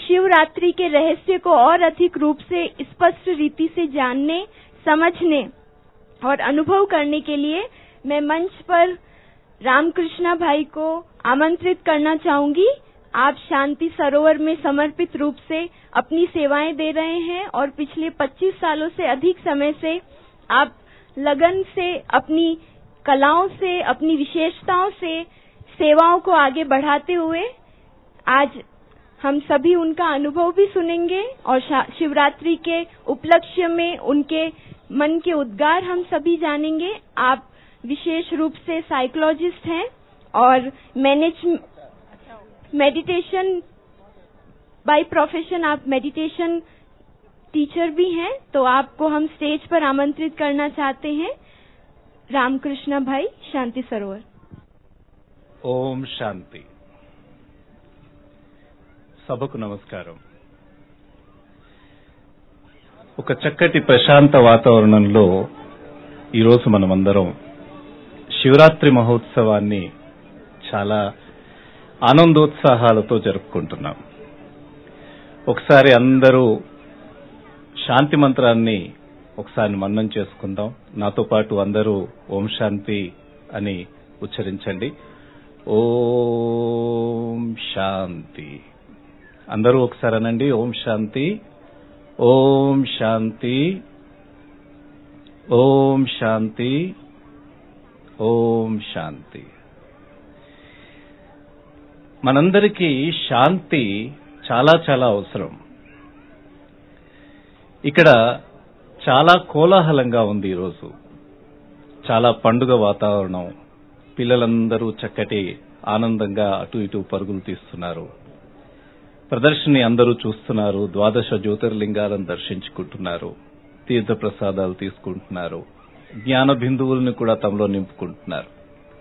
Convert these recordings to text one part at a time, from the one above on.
शिवरात्रि के रहस्य को और अधिक रूप से स्पष्ट रीति से जानने समझने और अनुभव करने के लिए मैं मंच पर रामकृष्णा भाई को आमंत्रित करना चाहूंगी आप शांति सरोवर में समर्पित रूप से अपनी सेवाएं दे रहे हैं और पिछले 25 सालों से अधिक समय से आप लगन से अपनी कलाओं से अपनी विशेषताओं से सेवाओं को आगे बढ़ाते हुए आज हम सभी उनका अनुभव भी सुनेंगे और शिवरात्रि के उपलक्ष्य में उनके मन के उद्गार हम सभी जानेंगे आप विशेष रूप से साइकोलॉजिस्ट हैं और मैनेज मेडिटेशन बाय प्रोफेशन आप मेडिटेशन टीचर भी हैं तो आपको हम स्टेज पर आमंत्रित करना चाहते हैं रामकृष्ण भाई शांति सरोवर ఓం శాంతి సభకు నమస్కారం ఒక చక్కటి ప్రశాంత వాతావరణంలో ఈరోజు మనమందరం శివరాత్రి మహోత్సవాన్ని చాలా ఆనందోత్సాహాలతో జరుపుకుంటున్నాం ఒకసారి అందరూ శాంతి మంత్రాన్ని ఒకసారి మన్నం చేసుకుందాం నాతో పాటు అందరూ ఓం శాంతి అని ఉచ్చరించండి ఓం శాంతి అందరూ ఒకసారి అనండి ఓం శాంతి ఓం శాంతి ఓం శాంతి ఓం శాంతి మనందరికీ శాంతి చాలా చాలా అవసరం ఇక్కడ చాలా కోలాహలంగా ఉంది ఈరోజు చాలా పండుగ వాతావరణం పిల్లలందరూ చక్కటి ఆనందంగా అటు ఇటు పరుగులు తీస్తున్నారు ప్రదర్శనని అందరూ చూస్తున్నారు ద్వాదశ జ్యోతిర్లింగాలను దర్శించుకుంటున్నారు తీర్థ ప్రసాదాలు తీసుకుంటున్నారు జ్ఞాన బిందువులను కూడా తమలో నింపుకుంటున్నారు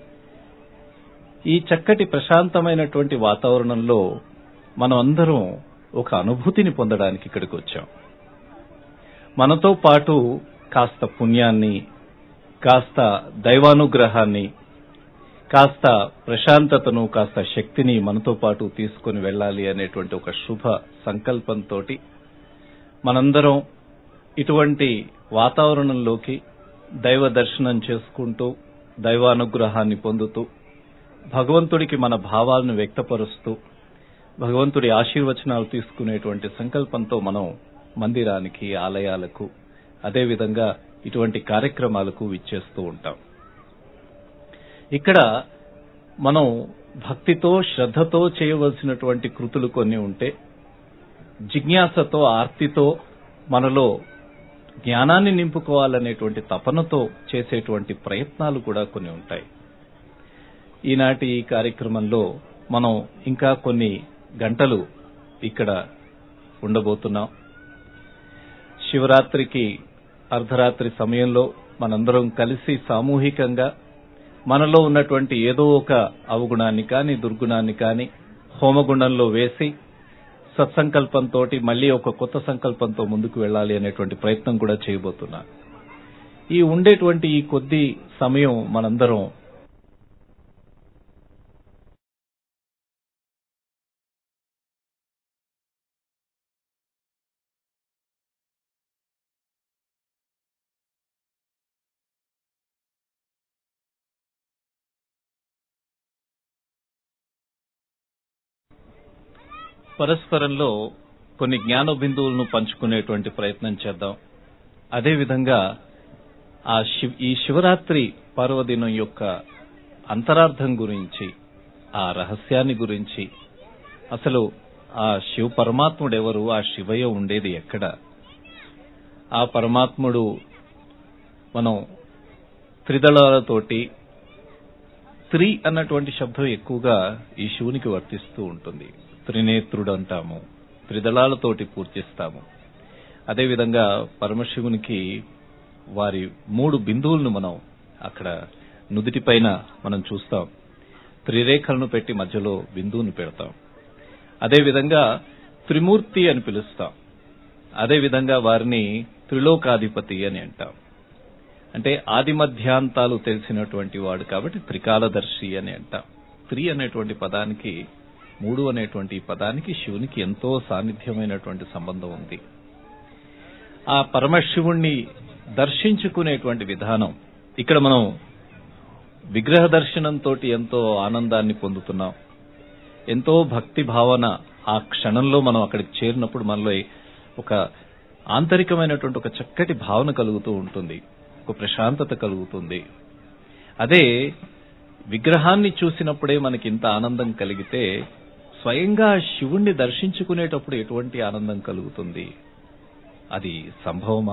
ఈ చక్కటి ప్రశాంతమైనటువంటి వాతావరణంలో మనం అందరం ఒక అనుభూతిని పొందడానికి ఇక్కడికి వచ్చాం మనతో పాటు కాస్త పుణ్యాన్ని కాస్త దైవానుగ్రహాన్ని కాస్త ప్రశాంతతను కాస్త శక్తిని మనతో పాటు తీసుకుని వెళ్ళాలి అనేటువంటి ఒక శుభ సంకల్పంతో మనందరం ఇటువంటి వాతావరణంలోకి దైవ దర్శనం చేసుకుంటూ దైవానుగ్రహాన్ని పొందుతూ భగవంతుడికి మన భావాలను వ్యక్తపరుస్తూ భగవంతుడి ఆశీర్వచనాలు తీసుకునేటువంటి సంకల్పంతో మనం మందిరానికి ఆలయాలకు అదేవిధంగా ఇటువంటి కార్యక్రమాలకు విచ్చేస్తూ ఉంటాం ఇక్కడ మనం భక్తితో శ్రద్ధతో చేయవలసినటువంటి కృతులు కొన్ని ఉంటే జిజ్ఞాసతో ఆర్తితో మనలో జ్ఞానాన్ని నింపుకోవాలనేటువంటి తపనతో చేసేటువంటి ప్రయత్నాలు కూడా కొన్ని ఉంటాయి ఈనాటి ఈ కార్యక్రమంలో మనం ఇంకా కొన్ని గంటలు ఇక్కడ ఉండబోతున్నాం శివరాత్రికి అర్ధరాత్రి సమయంలో మనందరం కలిసి సామూహికంగా మనలో ఉన్నటువంటి ఏదో ఒక అవగుణాన్ని కాని దుర్గుణాన్ని కాని హోమగుండంలో వేసి సత్సంకల్పంతో మళ్లీ ఒక కొత్త సంకల్పంతో ముందుకు వెళ్ళాలి అనేటువంటి ప్రయత్నం కూడా చేయబోతున్నా ఈ ఉండేటువంటి ఈ కొద్ది సమయం మనందరం పరస్పరంలో కొన్ని జ్ఞాన బిందువులను పంచుకునేటువంటి ప్రయత్నం చేద్దాం అదేవిధంగా ఆ శివ్ ఈ శివరాత్రి పర్వదినం యొక్క అంతరార్థం గురించి ఆ రహస్యాన్ని గురించి అసలు ఆ శివ పరమాత్ముడు ఎవరు ఆ శివయ్య ఉండేది ఎక్కడ ఆ పరమాత్ముడు మనం త్రిదళాలతోటి త్రి అన్నటువంటి శబ్దం ఎక్కువగా ఈ శివునికి వర్తిస్తూ ఉంటుంది త్రినేత్రుడు అంటాము త్రిదళాలతోటి పూర్తిస్తాము అదేవిధంగా పరమశివునికి వారి మూడు బిందువులను మనం అక్కడ నుదిటిపైన మనం చూస్తాం త్రిరేఖలను పెట్టి మధ్యలో బిందువును పెడతాం అదేవిధంగా త్రిమూర్తి అని పిలుస్తాం అదేవిధంగా వారిని త్రిలోకాధిపతి అని అంటాం అంటే ఆది మధ్యాంతాలు తెలిసినటువంటి వాడు కాబట్టి త్రికాలదర్శి అని అంటాం త్రి అనేటువంటి పదానికి మూడు అనేటువంటి ఈ పదానికి శివునికి ఎంతో సాన్నిధ్యమైనటువంటి సంబంధం ఉంది ఆ పరమశివుణ్ణి దర్శించుకునేటువంటి విధానం ఇక్కడ మనం విగ్రహ దర్శనంతో ఎంతో ఆనందాన్ని పొందుతున్నాం ఎంతో భక్తి భావన ఆ క్షణంలో మనం అక్కడికి చేరినప్పుడు మనలో ఒక ఆంతరికమైనటువంటి ఒక చక్కటి భావన కలుగుతూ ఉంటుంది ఒక ప్రశాంతత కలుగుతుంది అదే విగ్రహాన్ని చూసినప్పుడే మనకి ఇంత ఆనందం కలిగితే స్వయంగా శివుణ్ణి దర్శించుకునేటప్పుడు ఎటువంటి ఆనందం కలుగుతుంది అది సంభవమా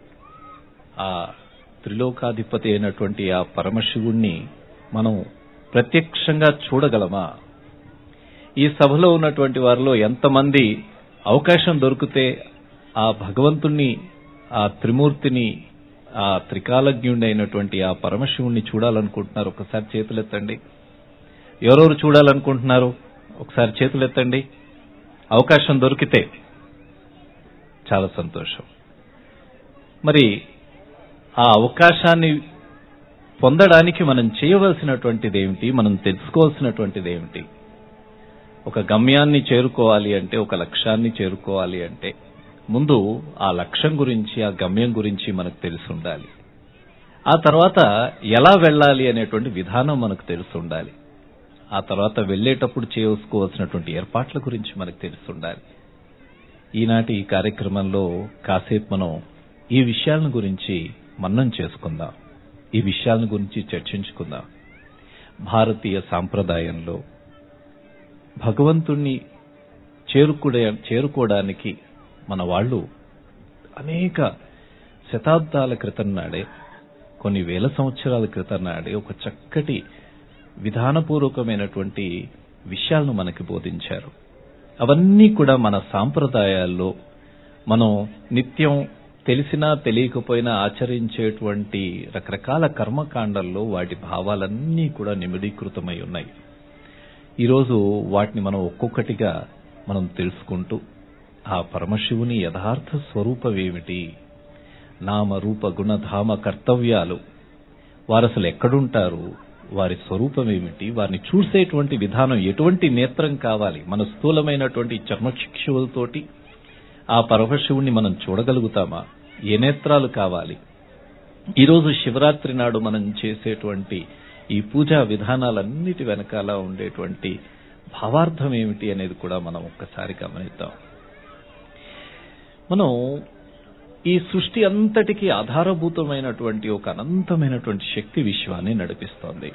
ఆ త్రిలోకాధిపతి అయినటువంటి ఆ పరమశివుణ్ణి మనం ప్రత్యక్షంగా చూడగలమా ఈ సభలో ఉన్నటువంటి వారిలో ఎంతమంది అవకాశం దొరికితే ఆ భగవంతుణ్ణి ఆ త్రిమూర్తిని ఆ త్రికాలజ్ఞుడి అయినటువంటి ఆ పరమశివుణ్ణి చూడాలనుకుంటున్నారు ఒకసారి చేతులెత్తండి ఎవరెవరు చూడాలనుకుంటున్నారు ఒకసారి చేతులెత్తండి అవకాశం దొరికితే చాలా సంతోషం మరి ఆ అవకాశాన్ని పొందడానికి మనం చేయవలసినటువంటిది ఏమిటి మనం తెలుసుకోవాల్సినటువంటిది ఏమిటి ఒక గమ్యాన్ని చేరుకోవాలి అంటే ఒక లక్ష్యాన్ని చేరుకోవాలి అంటే ముందు ఆ లక్ష్యం గురించి ఆ గమ్యం గురించి మనకు తెలిసి ఉండాలి ఆ తర్వాత ఎలా వెళ్ళాలి అనేటువంటి విధానం మనకు తెలిసి ఉండాలి ఆ తర్వాత వెళ్ళేటప్పుడు చేసుకోవాల్సినటువంటి ఏర్పాట్ల గురించి మనకు తెలిసి ఉండాలి ఈనాటి ఈ కార్యక్రమంలో కాసేపు మనం ఈ విషయాలను గురించి మన్నం చేసుకుందాం ఈ విషయాలను గురించి చర్చించుకుందాం భారతీయ సాంప్రదాయంలో భగవంతుణ్ణి చేరుకుడే చేరుకోవడానికి మన వాళ్ళు అనేక శతాబ్దాల క్రితం నాడే కొన్ని వేల సంవత్సరాల క్రితం నాడే ఒక చక్కటి విధానపూర్వకమైనటువంటి విషయాలను మనకి బోధించారు అవన్నీ కూడా మన సాంప్రదాయాల్లో మనం నిత్యం తెలిసినా తెలియకపోయినా ఆచరించేటువంటి రకరకాల కర్మకాండల్లో వాటి భావాలన్నీ కూడా నిమిడీకృతమై ఉన్నాయి ఈరోజు వాటిని మనం ఒక్కొక్కటిగా మనం తెలుసుకుంటూ ఆ పరమశివుని యథార్థ స్వరూపమేమిటి నామ రూప గుణధామ కర్తవ్యాలు వారు అసలు ఎక్కడుంటారు వారి స్వరూపం ఏమిటి వారిని చూసేటువంటి విధానం ఎటువంటి నేత్రం కావాలి మన స్థూలమైనటువంటి చర్మశిక్షువులతోటి ఆ పరమశివుణ్ణి మనం చూడగలుగుతామా ఏ నేత్రాలు కావాలి ఈరోజు శివరాత్రి నాడు మనం చేసేటువంటి ఈ పూజా విధానాలన్నిటి వెనకాల ఉండేటువంటి భావార్థం ఏమిటి అనేది కూడా మనం ఒక్కసారి గమనిద్దాం మనం ఈ సృష్టి అంతటికీ ఆధారభూతమైనటువంటి ఒక అనంతమైనటువంటి శక్తి విశ్వాన్ని నడిపిస్తోంది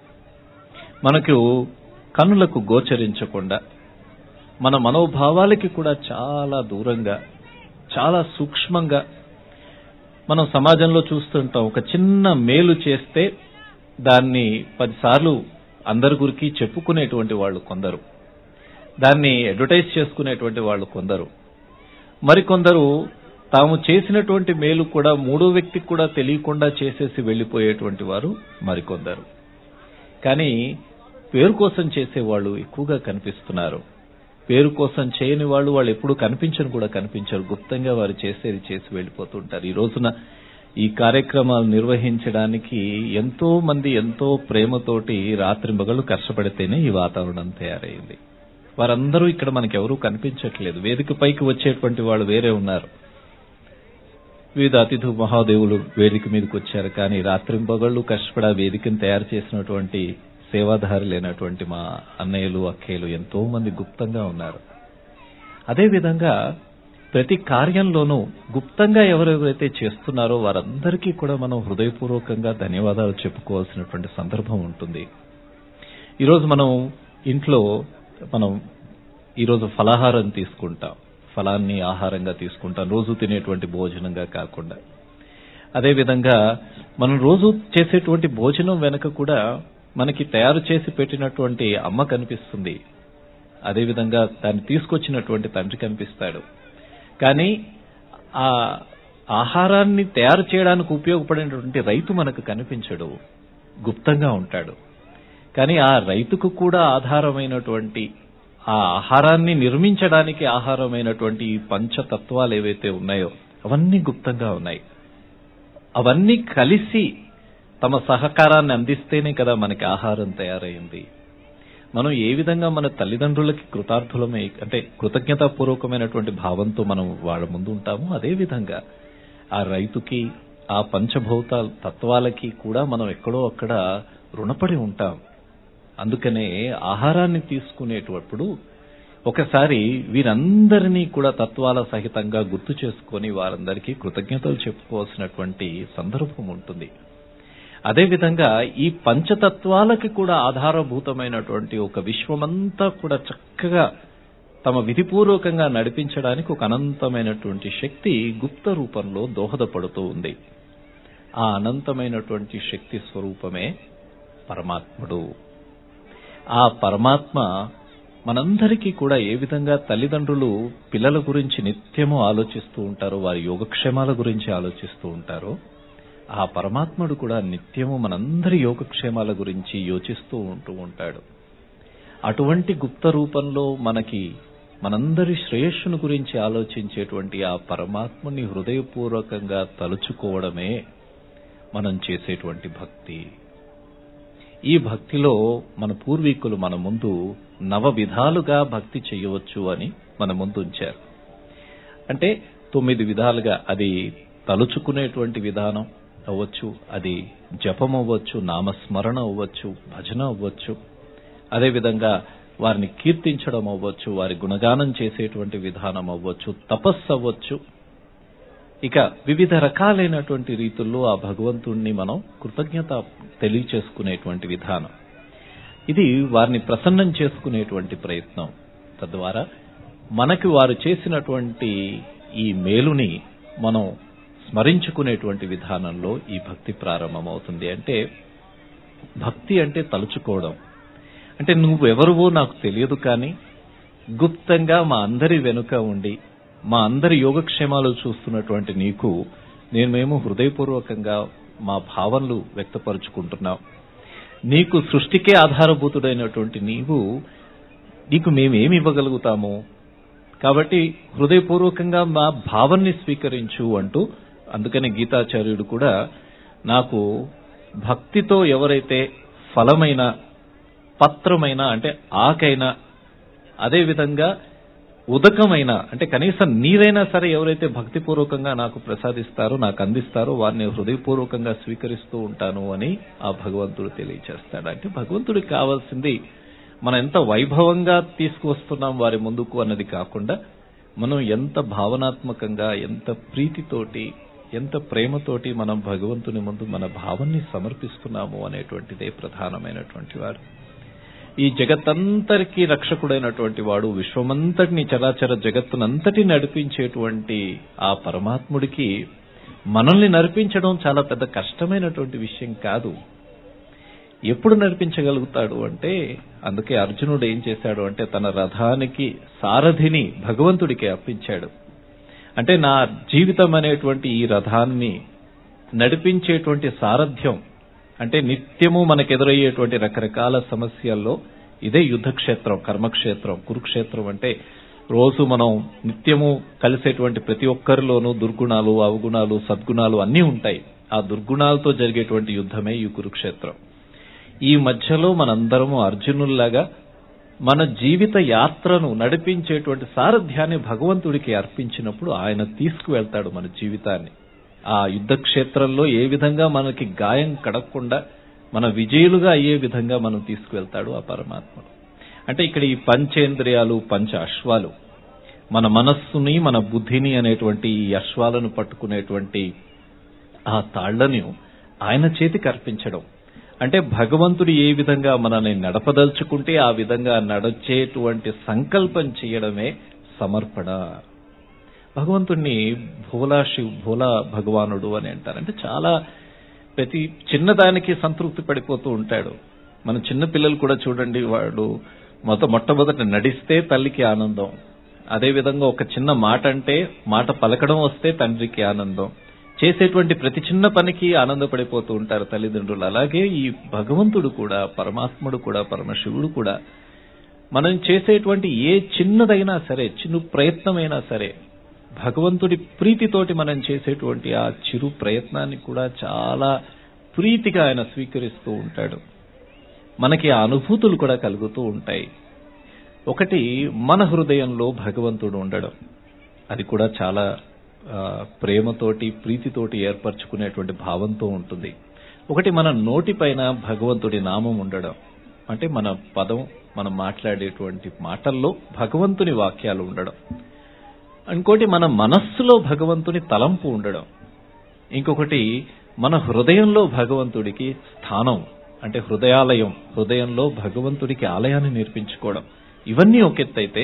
మనకు కనులకు గోచరించకుండా మన మనోభావాలకి కూడా చాలా దూరంగా చాలా సూక్ష్మంగా మనం సమాజంలో చూస్తుంటాం ఒక చిన్న మేలు చేస్తే దాన్ని పదిసార్లు అందరి గురికి చెప్పుకునేటువంటి వాళ్ళు కొందరు దాన్ని అడ్వర్టైజ్ చేసుకునేటువంటి వాళ్ళు కొందరు మరికొందరు తాము చేసినటువంటి మేలు కూడా మూడో వ్యక్తికి కూడా తెలియకుండా చేసేసి వెళ్లిపోయేటువంటి వారు మరికొందరు కానీ పేరు కోసం చేసేవాళ్ళు ఎక్కువగా కనిపిస్తున్నారు పేరు కోసం చేయని వాళ్ళు వాళ్ళు ఎప్పుడు కనిపించను కూడా కనిపించరు గుప్తంగా వారు చేసేది చేసి వెళ్లిపోతుంటారు ఈ రోజున ఈ కార్యక్రమాలు నిర్వహించడానికి ఎంతో మంది ఎంతో ప్రేమతోటి రాత్రి మగళ్ళు కష్టపడితేనే ఈ వాతావరణం తయారైంది వారందరూ ఇక్కడ మనకెవరూ కనిపించట్లేదు వేదిక పైకి వచ్చేటువంటి వాళ్ళు వేరే ఉన్నారు వివిధ అతిథి మహాదేవులు వేదిక మీదకి వచ్చారు కానీ రాత్రింపగళ్ళు కష్టపడి ఆ వేదికను తయారు చేసినటువంటి సేవాధారులైనటువంటి మా అన్నయ్యలు అక్కయ్యలు ఎంతో మంది గుప్తంగా ఉన్నారు అదేవిధంగా ప్రతి కార్యంలోనూ గుప్తంగా ఎవరెవరైతే చేస్తున్నారో వారందరికీ కూడా మనం హృదయపూర్వకంగా ధన్యవాదాలు చెప్పుకోవాల్సినటువంటి సందర్భం ఉంటుంది ఈరోజు మనం ఇంట్లో మనం ఈరోజు ఫలాహారం తీసుకుంటాం ఫలాన్ని ఆహారంగా తీసుకుంటాం రోజు తినేటువంటి భోజనంగా కాకుండా అదేవిధంగా మనం రోజు చేసేటువంటి భోజనం వెనక కూడా మనకి తయారు చేసి పెట్టినటువంటి అమ్మ కనిపిస్తుంది అదేవిధంగా దాన్ని తీసుకొచ్చినటువంటి తండ్రి కనిపిస్తాడు కానీ ఆ ఆహారాన్ని తయారు చేయడానికి ఉపయోగపడినటువంటి రైతు మనకు కనిపించడు గుప్తంగా ఉంటాడు కానీ ఆ రైతుకు కూడా ఆధారమైనటువంటి ఆ ఆహారాన్ని నిర్మించడానికి ఆహారమైనటువంటి ఈ పంచతత్వాలు ఏవైతే ఉన్నాయో అవన్నీ గుప్తంగా ఉన్నాయి అవన్నీ కలిసి తమ సహకారాన్ని అందిస్తేనే కదా మనకి ఆహారం తయారైంది మనం ఏ విధంగా మన తల్లిదండ్రులకి కృతార్థులమై అంటే కృతజ్ఞతాపూర్వకమైనటువంటి భావంతో మనం వాళ్ళ ముందు ఉంటామో అదే విధంగా ఆ రైతుకి ఆ పంచభౌత తత్వాలకి కూడా మనం ఎక్కడో అక్కడ రుణపడి ఉంటాం అందుకనే ఆహారాన్ని తీసుకునేటప్పుడు ఒకసారి వీరందరినీ కూడా తత్వాల సహితంగా గుర్తు చేసుకొని వారందరికీ కృతజ్ఞతలు చెప్పుకోవాల్సినటువంటి సందర్భం ఉంటుంది అదేవిధంగా ఈ పంచతత్వాలకి కూడా ఆధారభూతమైనటువంటి ఒక విశ్వమంతా కూడా చక్కగా తమ విధిపూర్వకంగా నడిపించడానికి ఒక అనంతమైనటువంటి శక్తి గుప్త రూపంలో దోహదపడుతూ ఉంది ఆ అనంతమైనటువంటి శక్తి స్వరూపమే పరమాత్ముడు ఆ పరమాత్మ మనందరికీ కూడా ఏ విధంగా తల్లిదండ్రులు పిల్లల గురించి నిత్యము ఆలోచిస్తూ ఉంటారో వారి యోగక్షేమాల గురించి ఆలోచిస్తూ ఉంటారో ఆ పరమాత్ముడు కూడా నిత్యము మనందరి యోగక్షేమాల గురించి యోచిస్తూ ఉంటూ ఉంటాడు అటువంటి గుప్త రూపంలో మనకి మనందరి శ్రేయస్సును గురించి ఆలోచించేటువంటి ఆ పరమాత్ముని హృదయపూర్వకంగా తలుచుకోవడమే మనం చేసేటువంటి భక్తి ఈ భక్తిలో మన పూర్వీకులు మన ముందు నవ విధాలుగా భక్తి చేయవచ్చు అని మన ముందు ఉంచారు అంటే తొమ్మిది విధాలుగా అది తలుచుకునేటువంటి విధానం అవ్వచ్చు అది జపం అవ్వచ్చు నామస్మరణ అవ్వచ్చు భజన అవ్వచ్చు అదేవిధంగా వారిని కీర్తించడం అవ్వచ్చు వారి గుణగానం చేసేటువంటి విధానం అవ్వచ్చు తపస్సు అవ్వచ్చు ఇక వివిధ రకాలైనటువంటి రీతుల్లో ఆ భగవంతుణ్ణి మనం కృతజ్ఞత తెలియచేసుకునేటువంటి విధానం ఇది వారిని ప్రసన్నం చేసుకునేటువంటి ప్రయత్నం తద్వారా మనకి వారు చేసినటువంటి ఈ మేలుని మనం స్మరించుకునేటువంటి విధానంలో ఈ భక్తి ప్రారంభమవుతుంది అంటే భక్తి అంటే తలుచుకోవడం అంటే నువ్వెవరువో నాకు తెలియదు కానీ గుప్తంగా మా అందరి వెనుక ఉండి మా అందరి యోగక్షేమాలు చూస్తున్నటువంటి నీకు నేను మేము హృదయపూర్వకంగా మా భావనలు వ్యక్తపరుచుకుంటున్నాం నీకు సృష్టికే ఆధారభూతుడైనటువంటి నీవు నీకు మేమేమి ఇవ్వగలుగుతాము కాబట్టి హృదయపూర్వకంగా మా భావాన్ని స్వీకరించు అంటూ అందుకని గీతాచార్యుడు కూడా నాకు భక్తితో ఎవరైతే ఫలమైన పత్రమైన అంటే ఆకైనా అదేవిధంగా ఉదకమైన అంటే కనీసం నీరైనా సరే ఎవరైతే భక్తిపూర్వకంగా నాకు ప్రసాదిస్తారో నాకు అందిస్తారో వారిని హృదయపూర్వకంగా స్వీకరిస్తూ ఉంటాను అని ఆ భగవంతుడు తెలియచేస్తాడు అంటే భగవంతుడికి కావాల్సింది మనం ఎంత వైభవంగా తీసుకువస్తున్నాం వారి ముందుకు అన్నది కాకుండా మనం ఎంత భావనాత్మకంగా ఎంత ప్రీతితోటి ఎంత ప్రేమతోటి మనం భగవంతుని ముందు మన భావాన్ని సమర్పిస్తున్నాము అనేటువంటిదే ప్రధానమైనటువంటి వారు ఈ జగత్తంతరికి రక్షకుడైనటువంటి వాడు విశ్వమంతటిని చరాచర జగత్తునంతటి నడిపించేటువంటి ఆ పరమాత్ముడికి మనల్ని నడిపించడం చాలా పెద్ద కష్టమైనటువంటి విషయం కాదు ఎప్పుడు నడిపించగలుగుతాడు అంటే అందుకే అర్జునుడు ఏం చేశాడు అంటే తన రథానికి సారథిని భగవంతుడికి అర్పించాడు అంటే నా జీవితం అనేటువంటి ఈ రథాన్ని నడిపించేటువంటి సారథ్యం అంటే నిత్యము మనకెదురయ్యేటువంటి రకరకాల సమస్యల్లో ఇదే యుద్ధక్షేత్రం కర్మక్షేత్రం కురుక్షేత్రం అంటే రోజు మనం నిత్యము కలిసేటువంటి ప్రతి ఒక్కరిలోనూ దుర్గుణాలు అవగుణాలు సద్గుణాలు అన్నీ ఉంటాయి ఆ దుర్గుణాలతో జరిగేటువంటి యుద్ధమే ఈ కురుక్షేత్రం ఈ మధ్యలో మనందరము అర్జునుల్లాగా మన జీవిత యాత్రను నడిపించేటువంటి సారథ్యాన్ని భగవంతుడికి అర్పించినప్పుడు ఆయన తీసుకువెళ్తాడు మన జీవితాన్ని ఆ యుద్ధ క్షేత్రంలో ఏ విధంగా మనకి గాయం కడగకుండా మన విజయులుగా అయ్యే విధంగా మనం తీసుకువెళ్తాడు ఆ పరమాత్ముడు అంటే ఇక్కడ ఈ పంచేంద్రియాలు పంచ అశ్వాలు మన మనస్సుని మన బుద్ధిని అనేటువంటి ఈ అశ్వాలను పట్టుకునేటువంటి ఆ తాళ్లను ఆయన చేతికి అర్పించడం అంటే భగవంతుడు ఏ విధంగా మనల్ని నడపదలుచుకుంటే ఆ విధంగా నడిచేటువంటి సంకల్పం చేయడమే సమర్పణ భగవంతుణ్ణి భోలా శివ్ భోలా భగవానుడు అని అంటారు అంటే చాలా ప్రతి చిన్నదానికి సంతృప్తి పడిపోతూ ఉంటాడు మన చిన్న పిల్లలు కూడా చూడండి వాడు మొత్తం మొట్టమొదట నడిస్తే తల్లికి ఆనందం అదేవిధంగా ఒక చిన్న మాట అంటే మాట పలకడం వస్తే తండ్రికి ఆనందం చేసేటువంటి ప్రతి చిన్న పనికి ఆనందపడిపోతూ ఉంటారు తల్లిదండ్రులు అలాగే ఈ భగవంతుడు కూడా పరమాత్ముడు కూడా పరమశివుడు కూడా మనం చేసేటువంటి ఏ చిన్నదైనా సరే చిన్న ప్రయత్నమైనా సరే భగవంతుడి ప్రీతితోటి మనం చేసేటువంటి ఆ చిరు ప్రయత్నాన్ని కూడా చాలా ప్రీతిగా ఆయన స్వీకరిస్తూ ఉంటాడు మనకి ఆ అనుభూతులు కూడా కలుగుతూ ఉంటాయి ఒకటి మన హృదయంలో భగవంతుడు ఉండడం అది కూడా చాలా ఆ, ప్రేమతోటి ప్రీతితోటి ఏర్పరచుకునేటువంటి భావంతో ఉంటుంది ఒకటి మన నోటిపైన భగవంతుడి నామం ఉండడం అంటే మన పదం మనం మాట్లాడేటువంటి మాటల్లో భగవంతుని వాక్యాలు ఉండడం ఇంకోటి మన మనస్సులో భగవంతుని తలంపు ఉండడం ఇంకొకటి మన హృదయంలో భగవంతుడికి స్థానం అంటే హృదయాలయం హృదయంలో భగవంతుడికి ఆలయాన్ని నిర్మించుకోవడం ఇవన్నీ ఒక ఎత్తైతే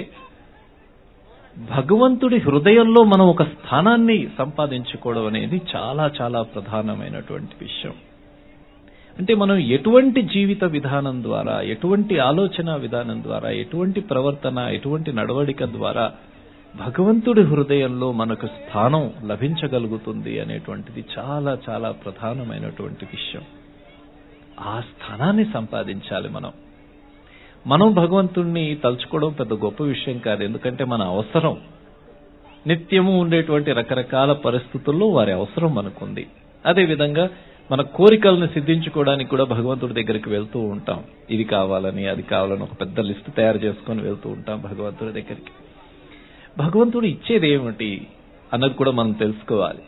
భగవంతుడి హృదయంలో మనం ఒక స్థానాన్ని సంపాదించుకోవడం అనేది చాలా చాలా ప్రధానమైనటువంటి విషయం అంటే మనం ఎటువంటి జీవిత విధానం ద్వారా ఎటువంటి ఆలోచన విధానం ద్వారా ఎటువంటి ప్రవర్తన ఎటువంటి నడవడిక ద్వారా భగవంతుడి హృదయంలో మనకు స్థానం లభించగలుగుతుంది అనేటువంటిది చాలా చాలా ప్రధానమైనటువంటి విషయం ఆ స్థానాన్ని సంపాదించాలి మనం మనం భగవంతుణ్ణి తలుచుకోవడం పెద్ద గొప్ప విషయం కాదు ఎందుకంటే మన అవసరం నిత్యము ఉండేటువంటి రకరకాల పరిస్థితుల్లో వారి అవసరం మనకుంది అదే విధంగా మన కోరికలను సిద్ధించుకోవడానికి కూడా భగవంతుడి దగ్గరికి వెళ్తూ ఉంటాం ఇది కావాలని అది కావాలని ఒక పెద్ద లిస్ట్ తయారు చేసుకొని వెళ్తూ ఉంటాం భగవంతుడి దగ్గరికి భగవంతుడు ఇచ్చేది ఏమిటి అన్నది కూడా మనం తెలుసుకోవాలి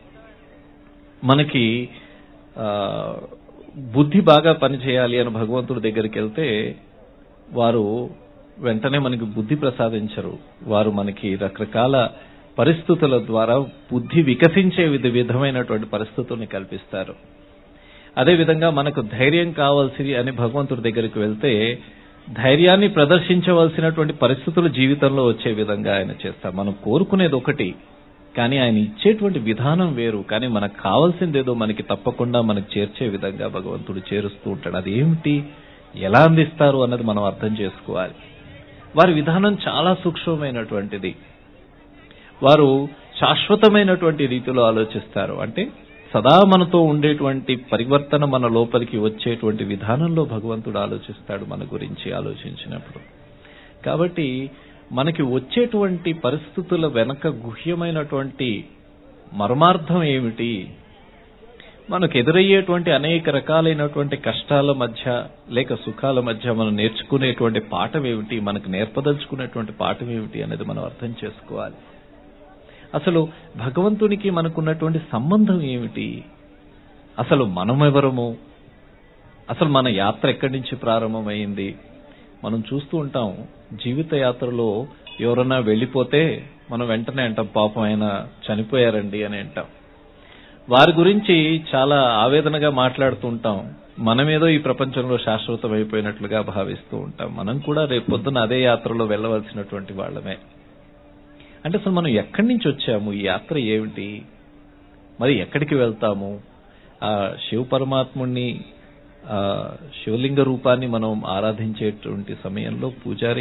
మనకి ఆ, బుద్ధి బాగా పనిచేయాలి అని భగవంతుడి దగ్గరికి వెళ్తే వారు వెంటనే మనకి బుద్ధి ప్రసాదించరు వారు మనకి రకరకాల పరిస్థితుల ద్వారా బుద్ధి వికసించే విధ విధమైనటువంటి పరిస్థితుల్ని కల్పిస్తారు అదేవిధంగా మనకు ధైర్యం కావాల్సింది అని భగవంతుడి దగ్గరికి వెళ్తే ధైర్యాన్ని ప్రదర్శించవలసినటువంటి పరిస్థితులు జీవితంలో వచ్చే విధంగా ఆయన చేస్తారు మనం కోరుకునేది ఒకటి కానీ ఆయన ఇచ్చేటువంటి విధానం వేరు కానీ మనకు కావాల్సిందేదో మనకి తప్పకుండా మనకు చేర్చే విధంగా భగవంతుడు చేరుస్తూ ఉంటాడు అది ఏమిటి ఎలా అందిస్తారు అన్నది మనం అర్థం చేసుకోవాలి వారి విధానం చాలా సూక్ష్మమైనటువంటిది వారు శాశ్వతమైనటువంటి రీతిలో ఆలోచిస్తారు అంటే సదా మనతో ఉండేటువంటి పరివర్తన మన లోపలికి వచ్చేటువంటి విధానంలో భగవంతుడు ఆలోచిస్తాడు మన గురించి ఆలోచించినప్పుడు కాబట్టి మనకి వచ్చేటువంటి పరిస్థితుల వెనక గుహ్యమైనటువంటి మర్మార్థం ఏమిటి మనకు ఎదురయ్యేటువంటి అనేక రకాలైనటువంటి కష్టాల మధ్య లేక సుఖాల మధ్య మనం నేర్చుకునేటువంటి పాఠం ఏమిటి మనకు నేర్పదలుచుకునేటువంటి పాఠం ఏమిటి అనేది మనం అర్థం చేసుకోవాలి అసలు భగవంతునికి మనకున్నటువంటి సంబంధం ఏమిటి అసలు మనం ఎవరము అసలు మన యాత్ర ఎక్కడి నుంచి ప్రారంభమైంది మనం చూస్తూ ఉంటాం జీవిత యాత్రలో ఎవరన్నా వెళ్ళిపోతే మనం వెంటనే అంటాం పాపం ఆయన చనిపోయారండి అని అంటాం వారి గురించి చాలా ఆవేదనగా మాట్లాడుతూ ఉంటాం మనమేదో ఈ ప్రపంచంలో శాశ్వతం అయిపోయినట్లుగా భావిస్తూ ఉంటాం మనం కూడా రేపు పొద్దున అదే యాత్రలో వెళ్ళవలసినటువంటి వాళ్ళమే అంటే అసలు మనం ఎక్కడి నుంచి వచ్చాము ఈ యాత్ర ఏమిటి మరి ఎక్కడికి వెళ్తాము ఆ శివ పరమాత్ముణ్ణి ఆ శివలింగ రూపాన్ని మనం ఆరాధించేటువంటి సమయంలో పూజారి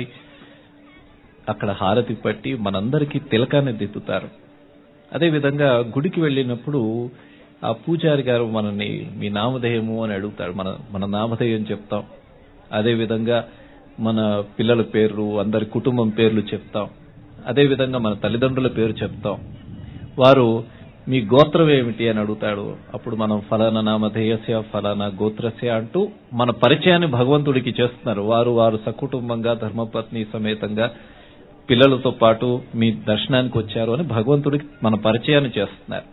అక్కడ హారతి పట్టి మనందరికీ తిలకాన్ని దిద్దుతారు అదే విధంగా గుడికి వెళ్ళినప్పుడు ఆ పూజారి గారు మనల్ని మీ నామధేయము అని అడుగుతాడు మన మన నామధేయం చెప్తాం అదే విధంగా మన పిల్లల పేర్లు అందరి కుటుంబం పేర్లు చెప్తాం అదే విధంగా మన తల్లిదండ్రుల పేరు చెప్తాం వారు మీ గోత్రం ఏమిటి అని అడుగుతాడు అప్పుడు మనం ఫలానా నామధేయస్య ఫలానా గోత్రస్య అంటూ మన పరిచయాన్ని భగవంతుడికి చేస్తున్నారు వారు వారు సకుటుంబంగా ధర్మపత్ని సమేతంగా పిల్లలతో పాటు మీ దర్శనానికి వచ్చారు అని భగవంతుడికి మన పరిచయాన్ని చేస్తున్నారు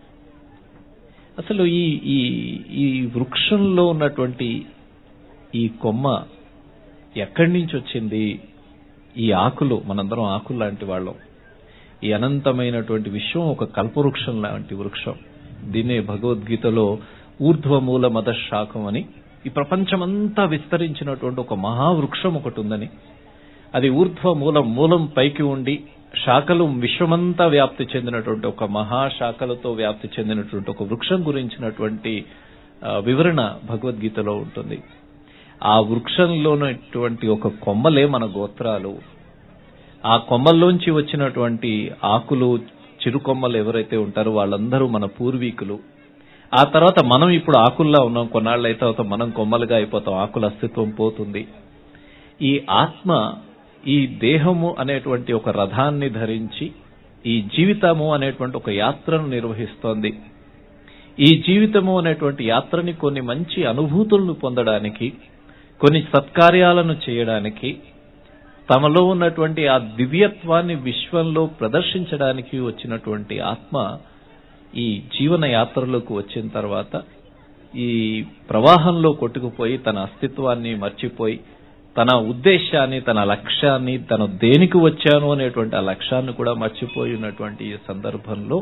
అసలు ఈ ఈ ఈ వృక్షంలో ఉన్నటువంటి ఈ కొమ్మ ఎక్కడి నుంచి వచ్చింది ఈ ఆకులు మనందరం ఆకులు లాంటి వాళ్ళం ఈ అనంతమైనటువంటి విశ్వం ఒక కల్పవృక్షం లాంటి వృక్షం దీన్నే భగవద్గీతలో ఊర్ధ్వమూల మద శాఖం అని ఈ ప్రపంచమంతా విస్తరించినటువంటి ఒక మహావృక్షం ఒకటి ఉందని అది ఊర్ధ్వ మూలం మూలం పైకి ఉండి శాఖలు విశ్వమంతా వ్యాప్తి చెందినటువంటి ఒక మహాశాఖలతో వ్యాప్తి చెందినటువంటి ఒక వృక్షం గురించినటువంటి ఆ, వివరణ భగవద్గీతలో ఉంటుంది ఆ వృక్షంలోనటువంటి ఒక కొమ్మలే మన గోత్రాలు ఆ కొమ్మల్లోంచి వచ్చినటువంటి ఆకులు చిరు కొమ్మలు ఎవరైతే ఉంటారో వాళ్ళందరూ మన పూర్వీకులు ఆ తర్వాత మనం ఇప్పుడు ఆకుల్లా ఉన్నాం కొన్నాళ్ళు అయితే తర్వాత మనం కొమ్మలుగా అయిపోతాం ఆకుల అస్తిత్వం పోతుంది ఈ ఆత్మ ఈ దేహము అనేటువంటి ఒక రథాన్ని ధరించి ఈ జీవితము అనేటువంటి ఒక యాత్రను నిర్వహిస్తోంది ఈ జీవితము అనేటువంటి యాత్రని కొన్ని మంచి అనుభూతులను పొందడానికి కొన్ని సత్కార్యాలను చేయడానికి తమలో ఉన్నటువంటి ఆ దివ్యత్వాన్ని విశ్వంలో ప్రదర్శించడానికి వచ్చినటువంటి ఆత్మ ఈ జీవన యాత్రలోకి వచ్చిన తర్వాత ఈ ప్రవాహంలో కొట్టుకుపోయి తన అస్తిత్వాన్ని మర్చిపోయి తన ఉద్దేశాన్ని తన లక్ష్యాన్ని తను దేనికి వచ్చాను అనేటువంటి ఆ లక్ష్యాన్ని కూడా మర్చిపోయి ఉన్నటువంటి ఈ సందర్భంలో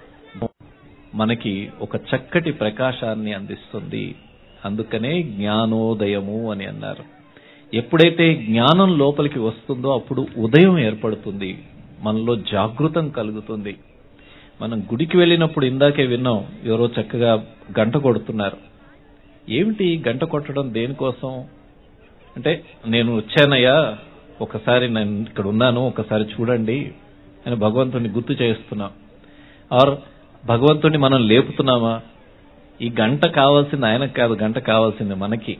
మనకి ఒక చక్కటి ప్రకాశాన్ని అందిస్తుంది అందుకనే జ్ఞానోదయము అని అన్నారు ఎప్పుడైతే జ్ఞానం లోపలికి వస్తుందో అప్పుడు ఉదయం ఏర్పడుతుంది మనలో జాగృతం కలుగుతుంది మనం గుడికి వెళ్ళినప్పుడు ఇందాకే విన్నాం ఎవరో చక్కగా గంట కొడుతున్నారు ఏమిటి గంట కొట్టడం దేనికోసం అంటే నేను వచ్చానయ్యా ఒకసారి నేను ఇక్కడ ఉన్నాను ఒకసారి చూడండి అని భగవంతుని గుర్తు చేస్తున్నాం ఆర్ భగవంతుని మనం లేపుతున్నామా ఈ గంట కావాల్సింది ఆయనకు కాదు గంట కావాల్సింది మనకి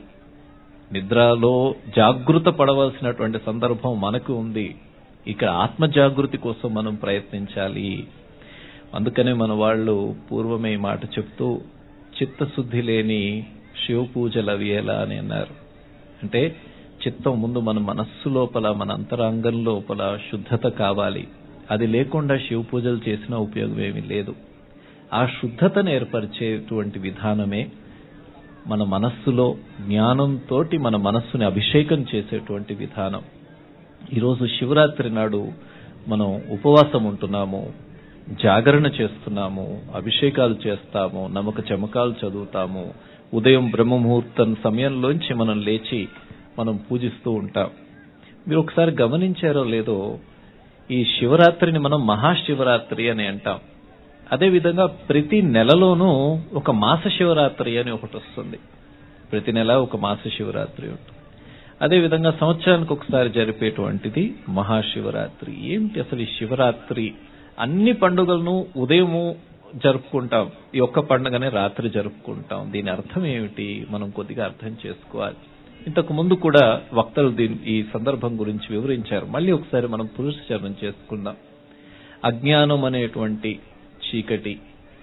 నిద్రలో జాగృత పడవలసినటువంటి సందర్భం మనకు ఉంది ఇక్కడ ఆత్మ జాగృతి కోసం మనం ప్రయత్నించాలి అందుకనే మన వాళ్ళు పూర్వమే ఈ మాట చెప్తూ చిత్తశుద్ధి లేని శివ పూజలు అవి ఎలా అని అన్నారు అంటే చిత్తం ముందు మన మనస్సు లోపల మన అంతరంగం లోపల శుద్ధత కావాలి అది లేకుండా శివ పూజలు చేసినా ఉపయోగం ఏమీ లేదు ఆ శుద్ధతను ఏర్పరిచేటువంటి విధానమే మన మనస్సులో జ్ఞానంతో మన మనస్సుని అభిషేకం చేసేటువంటి విధానం ఈరోజు శివరాత్రి నాడు మనం ఉపవాసం ఉంటున్నాము జాగరణ చేస్తున్నాము అభిషేకాలు చేస్తాము నమ్మక చమకాలు చదువుతాము ఉదయం బ్రహ్మముహూర్తం సమయంలోంచి మనం లేచి మనం పూజిస్తూ ఉంటాం మీరు ఒకసారి గమనించారో లేదో ఈ శివరాత్రిని మనం మహాశివరాత్రి అని అంటాం అదేవిధంగా ప్రతి నెలలోనూ ఒక మాస శివరాత్రి అని ఒకటి వస్తుంది ప్రతి నెల ఒక మాస శివరాత్రి ఉంటుంది అదేవిధంగా సంవత్సరానికి ఒకసారి జరిపేటువంటిది మహాశివరాత్రి ఏమిటి అసలు ఈ శివరాత్రి అన్ని పండుగలను ఉదయము జరుపుకుంటాం ఈ ఒక్క పండుగనే రాత్రి జరుపుకుంటాం దీని అర్థం ఏమిటి మనం కొద్దిగా అర్థం చేసుకోవాలి ఇంతకు ముందు కూడా వక్తలు దీని ఈ సందర్భం గురించి వివరించారు మళ్ళీ ఒకసారి మనం పురుషచరణం చేసుకుందాం అజ్ఞానం అనేటువంటి చీకటి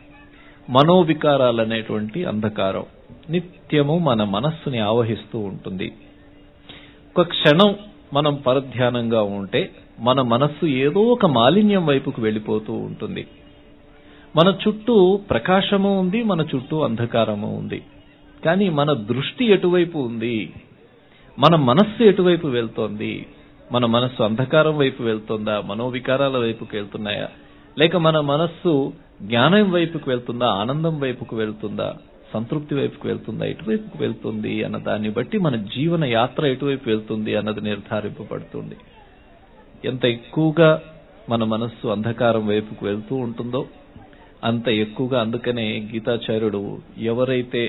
మనోవికారాలు అనేటువంటి అంధకారం నిత్యము మన మనస్సుని ఆవహిస్తూ ఉంటుంది ఒక క్షణం మనం పరధ్యానంగా ఉంటే మన మనస్సు ఏదో ఒక మాలిన్యం వైపుకు వెళ్ళిపోతూ ఉంటుంది మన చుట్టూ ప్రకాశము ఉంది మన చుట్టూ అంధకారము ఉంది కానీ మన దృష్టి ఎటువైపు ఉంది మన మనస్సు ఎటువైపు వెళ్తోంది మన మనస్సు అంధకారం వైపు వెళ్తుందా మనోవికారాల వైపుకు వెళ్తున్నాయా లేక మన మనస్సు జ్ఞానం వైపుకు వెళ్తుందా ఆనందం వైపుకు వెళ్తుందా సంతృప్తి వైపుకు వెళ్తుందా ఎటువైపుకు వెళ్తుంది అన్న దాన్ని బట్టి మన జీవన యాత్ర ఎటువైపు వెళ్తుంది అన్నది నిర్ధారింపబడుతుంది ఎంత ఎక్కువగా మన మనస్సు అంధకారం వైపుకు వెళ్తూ ఉంటుందో అంత ఎక్కువగా అందుకనే గీతాచార్యుడు ఎవరైతే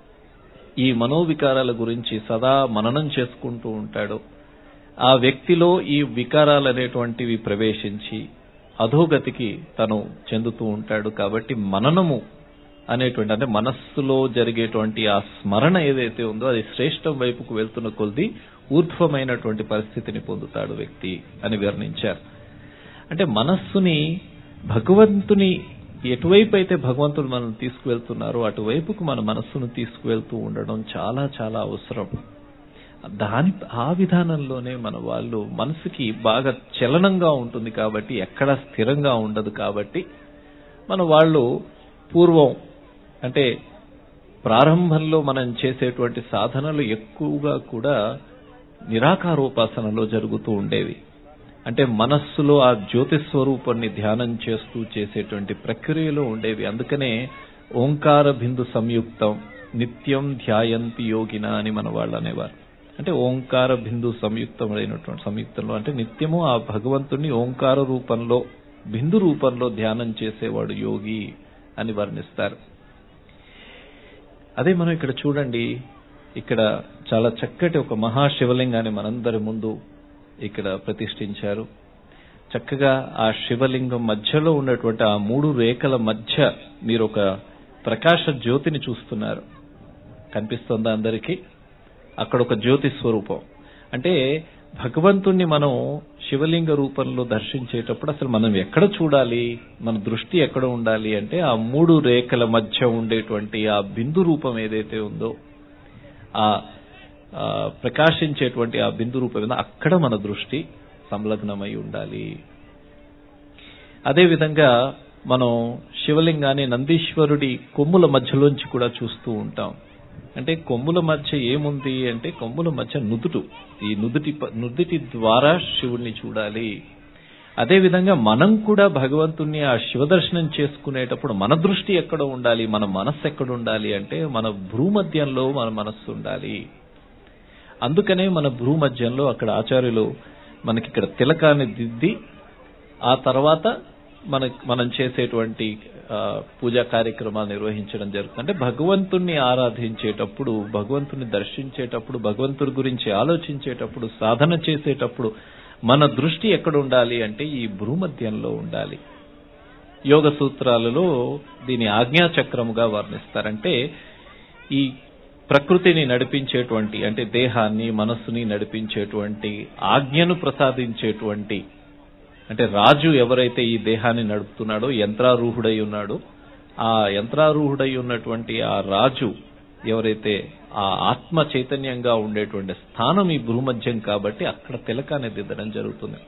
ఈ మనోవికారాల గురించి సదా మననం చేసుకుంటూ ఉంటాడో ఆ వ్యక్తిలో ఈ వికారాలు అనేటువంటివి ప్రవేశించి అధోగతికి తను చెందుతూ ఉంటాడు కాబట్టి మననము అనేటువంటి అంటే మనస్సులో జరిగేటువంటి ఆ స్మరణ ఏదైతే ఉందో అది శ్రేష్టం వైపుకు వెళ్తున్న కొద్ది ఊర్ధ్వమైనటువంటి పరిస్థితిని పొందుతాడు వ్యక్తి అని వర్ణించారు అంటే మనస్సుని భగవంతుని ఎటువైపు అయితే భగవంతుడు మనం తీసుకువెళ్తున్నారో అటువైపుకు మన మనస్సును తీసుకువెళ్తూ ఉండడం చాలా చాలా అవసరం దాని ఆ విధానంలోనే మన వాళ్ళు మనసుకి బాగా చలనంగా ఉంటుంది కాబట్టి ఎక్కడ స్థిరంగా ఉండదు కాబట్టి మన వాళ్ళు పూర్వం అంటే ప్రారంభంలో మనం చేసేటువంటి సాధనలు ఎక్కువగా కూడా నిరాకారోపాసనలో జరుగుతూ ఉండేవి అంటే మనస్సులో ఆ జ్యోతి స్వరూపాన్ని ధ్యానం చేస్తూ చేసేటువంటి ప్రక్రియలో ఉండేవి అందుకనే ఓంకార బిందు సంయుక్తం నిత్యం ధ్యాయంతి యోగిన అని మన వాళ్ళు అనేవారు అంటే ఓంకార బిందు సంయుక్తమైనటువంటి సంయుక్తంలో అంటే నిత్యము ఆ భగవంతుణ్ణి ఓంకార రూపంలో బిందు రూపంలో ధ్యానం చేసేవాడు యోగి అని వర్ణిస్తారు అదే మనం ఇక్కడ చూడండి ఇక్కడ చాలా చక్కటి ఒక మహాశివలింగాన్ని మనందరి ముందు ఇక్కడ ప్రతిష్ఠించారు చక్కగా ఆ శివలింగం మధ్యలో ఉన్నటువంటి ఆ మూడు రేఖల మధ్య మీరు ఒక ప్రకాశ జ్యోతిని చూస్తున్నారు కనిపిస్తుందా అందరికీ అక్కడ ఒక జ్యోతి స్వరూపం అంటే భగవంతుణ్ణి మనం శివలింగ రూపంలో దర్శించేటప్పుడు అసలు మనం ఎక్కడ చూడాలి మన దృష్టి ఎక్కడ ఉండాలి అంటే ఆ మూడు రేఖల మధ్య ఉండేటువంటి ఆ బిందు రూపం ఏదైతే ఉందో ఆ ఆ, ప్రకాశించేటువంటి ఆ బిందు రూపం మీద అక్కడ మన దృష్టి సంలగ్నమై ఉండాలి అదేవిధంగా మనం శివలింగాన్ని నందీశ్వరుడి కొమ్ముల మధ్యలోంచి కూడా చూస్తూ ఉంటాం అంటే కొమ్ముల మధ్య ఏముంది అంటే కొమ్ముల మధ్య నుదుటు ఈ నుదుటి ప- నుదుటి ద్వారా శివుణ్ణి చూడాలి అదేవిధంగా మనం కూడా భగవంతుణ్ణి ఆ శివదర్శనం చేసుకునేటప్పుడు మన దృష్టి ఎక్కడ ఉండాలి మన మనస్సు ఎక్కడ ఉండాలి అంటే మన భూమధ్యంలో మన మనస్సు ఉండాలి అందుకనే మన భూమధ్యంలో అక్కడ ఆచార్యులు మనకి ఇక్కడ తిలకాన్ని దిద్ది ఆ తర్వాత మన మనం చేసేటువంటి ఆ, పూజా కార్యక్రమాలు నిర్వహించడం జరుగుతుంది అంటే భగవంతుణ్ణి ఆరాధించేటప్పుడు భగవంతుని దర్శించేటప్పుడు భగవంతుడి గురించి ఆలోచించేటప్పుడు సాధన చేసేటప్పుడు మన దృష్టి ఎక్కడ ఉండాలి అంటే ఈ భూమధ్యంలో ఉండాలి యోగ సూత్రాలలో దీని ఆజ్ఞాచక్రముగా వర్ణిస్తారంటే ఈ ప్రకృతిని నడిపించేటువంటి అంటే దేహాన్ని మనస్సుని నడిపించేటువంటి ఆజ్ఞను ప్రసాదించేటువంటి అంటే రాజు ఎవరైతే ఈ దేహాన్ని నడుపుతున్నాడో యంత్రారూఢుడై ఉన్నాడో ఆ యంత్రారూఢుడై ఉన్నటువంటి ఆ రాజు ఎవరైతే ఆ ఆత్మ చైతన్యంగా ఉండేటువంటి స్థానం ఈ భూమధ్యం కాబట్టి అక్కడ తిలకాన్ని దిద్దడం జరుగుతుంది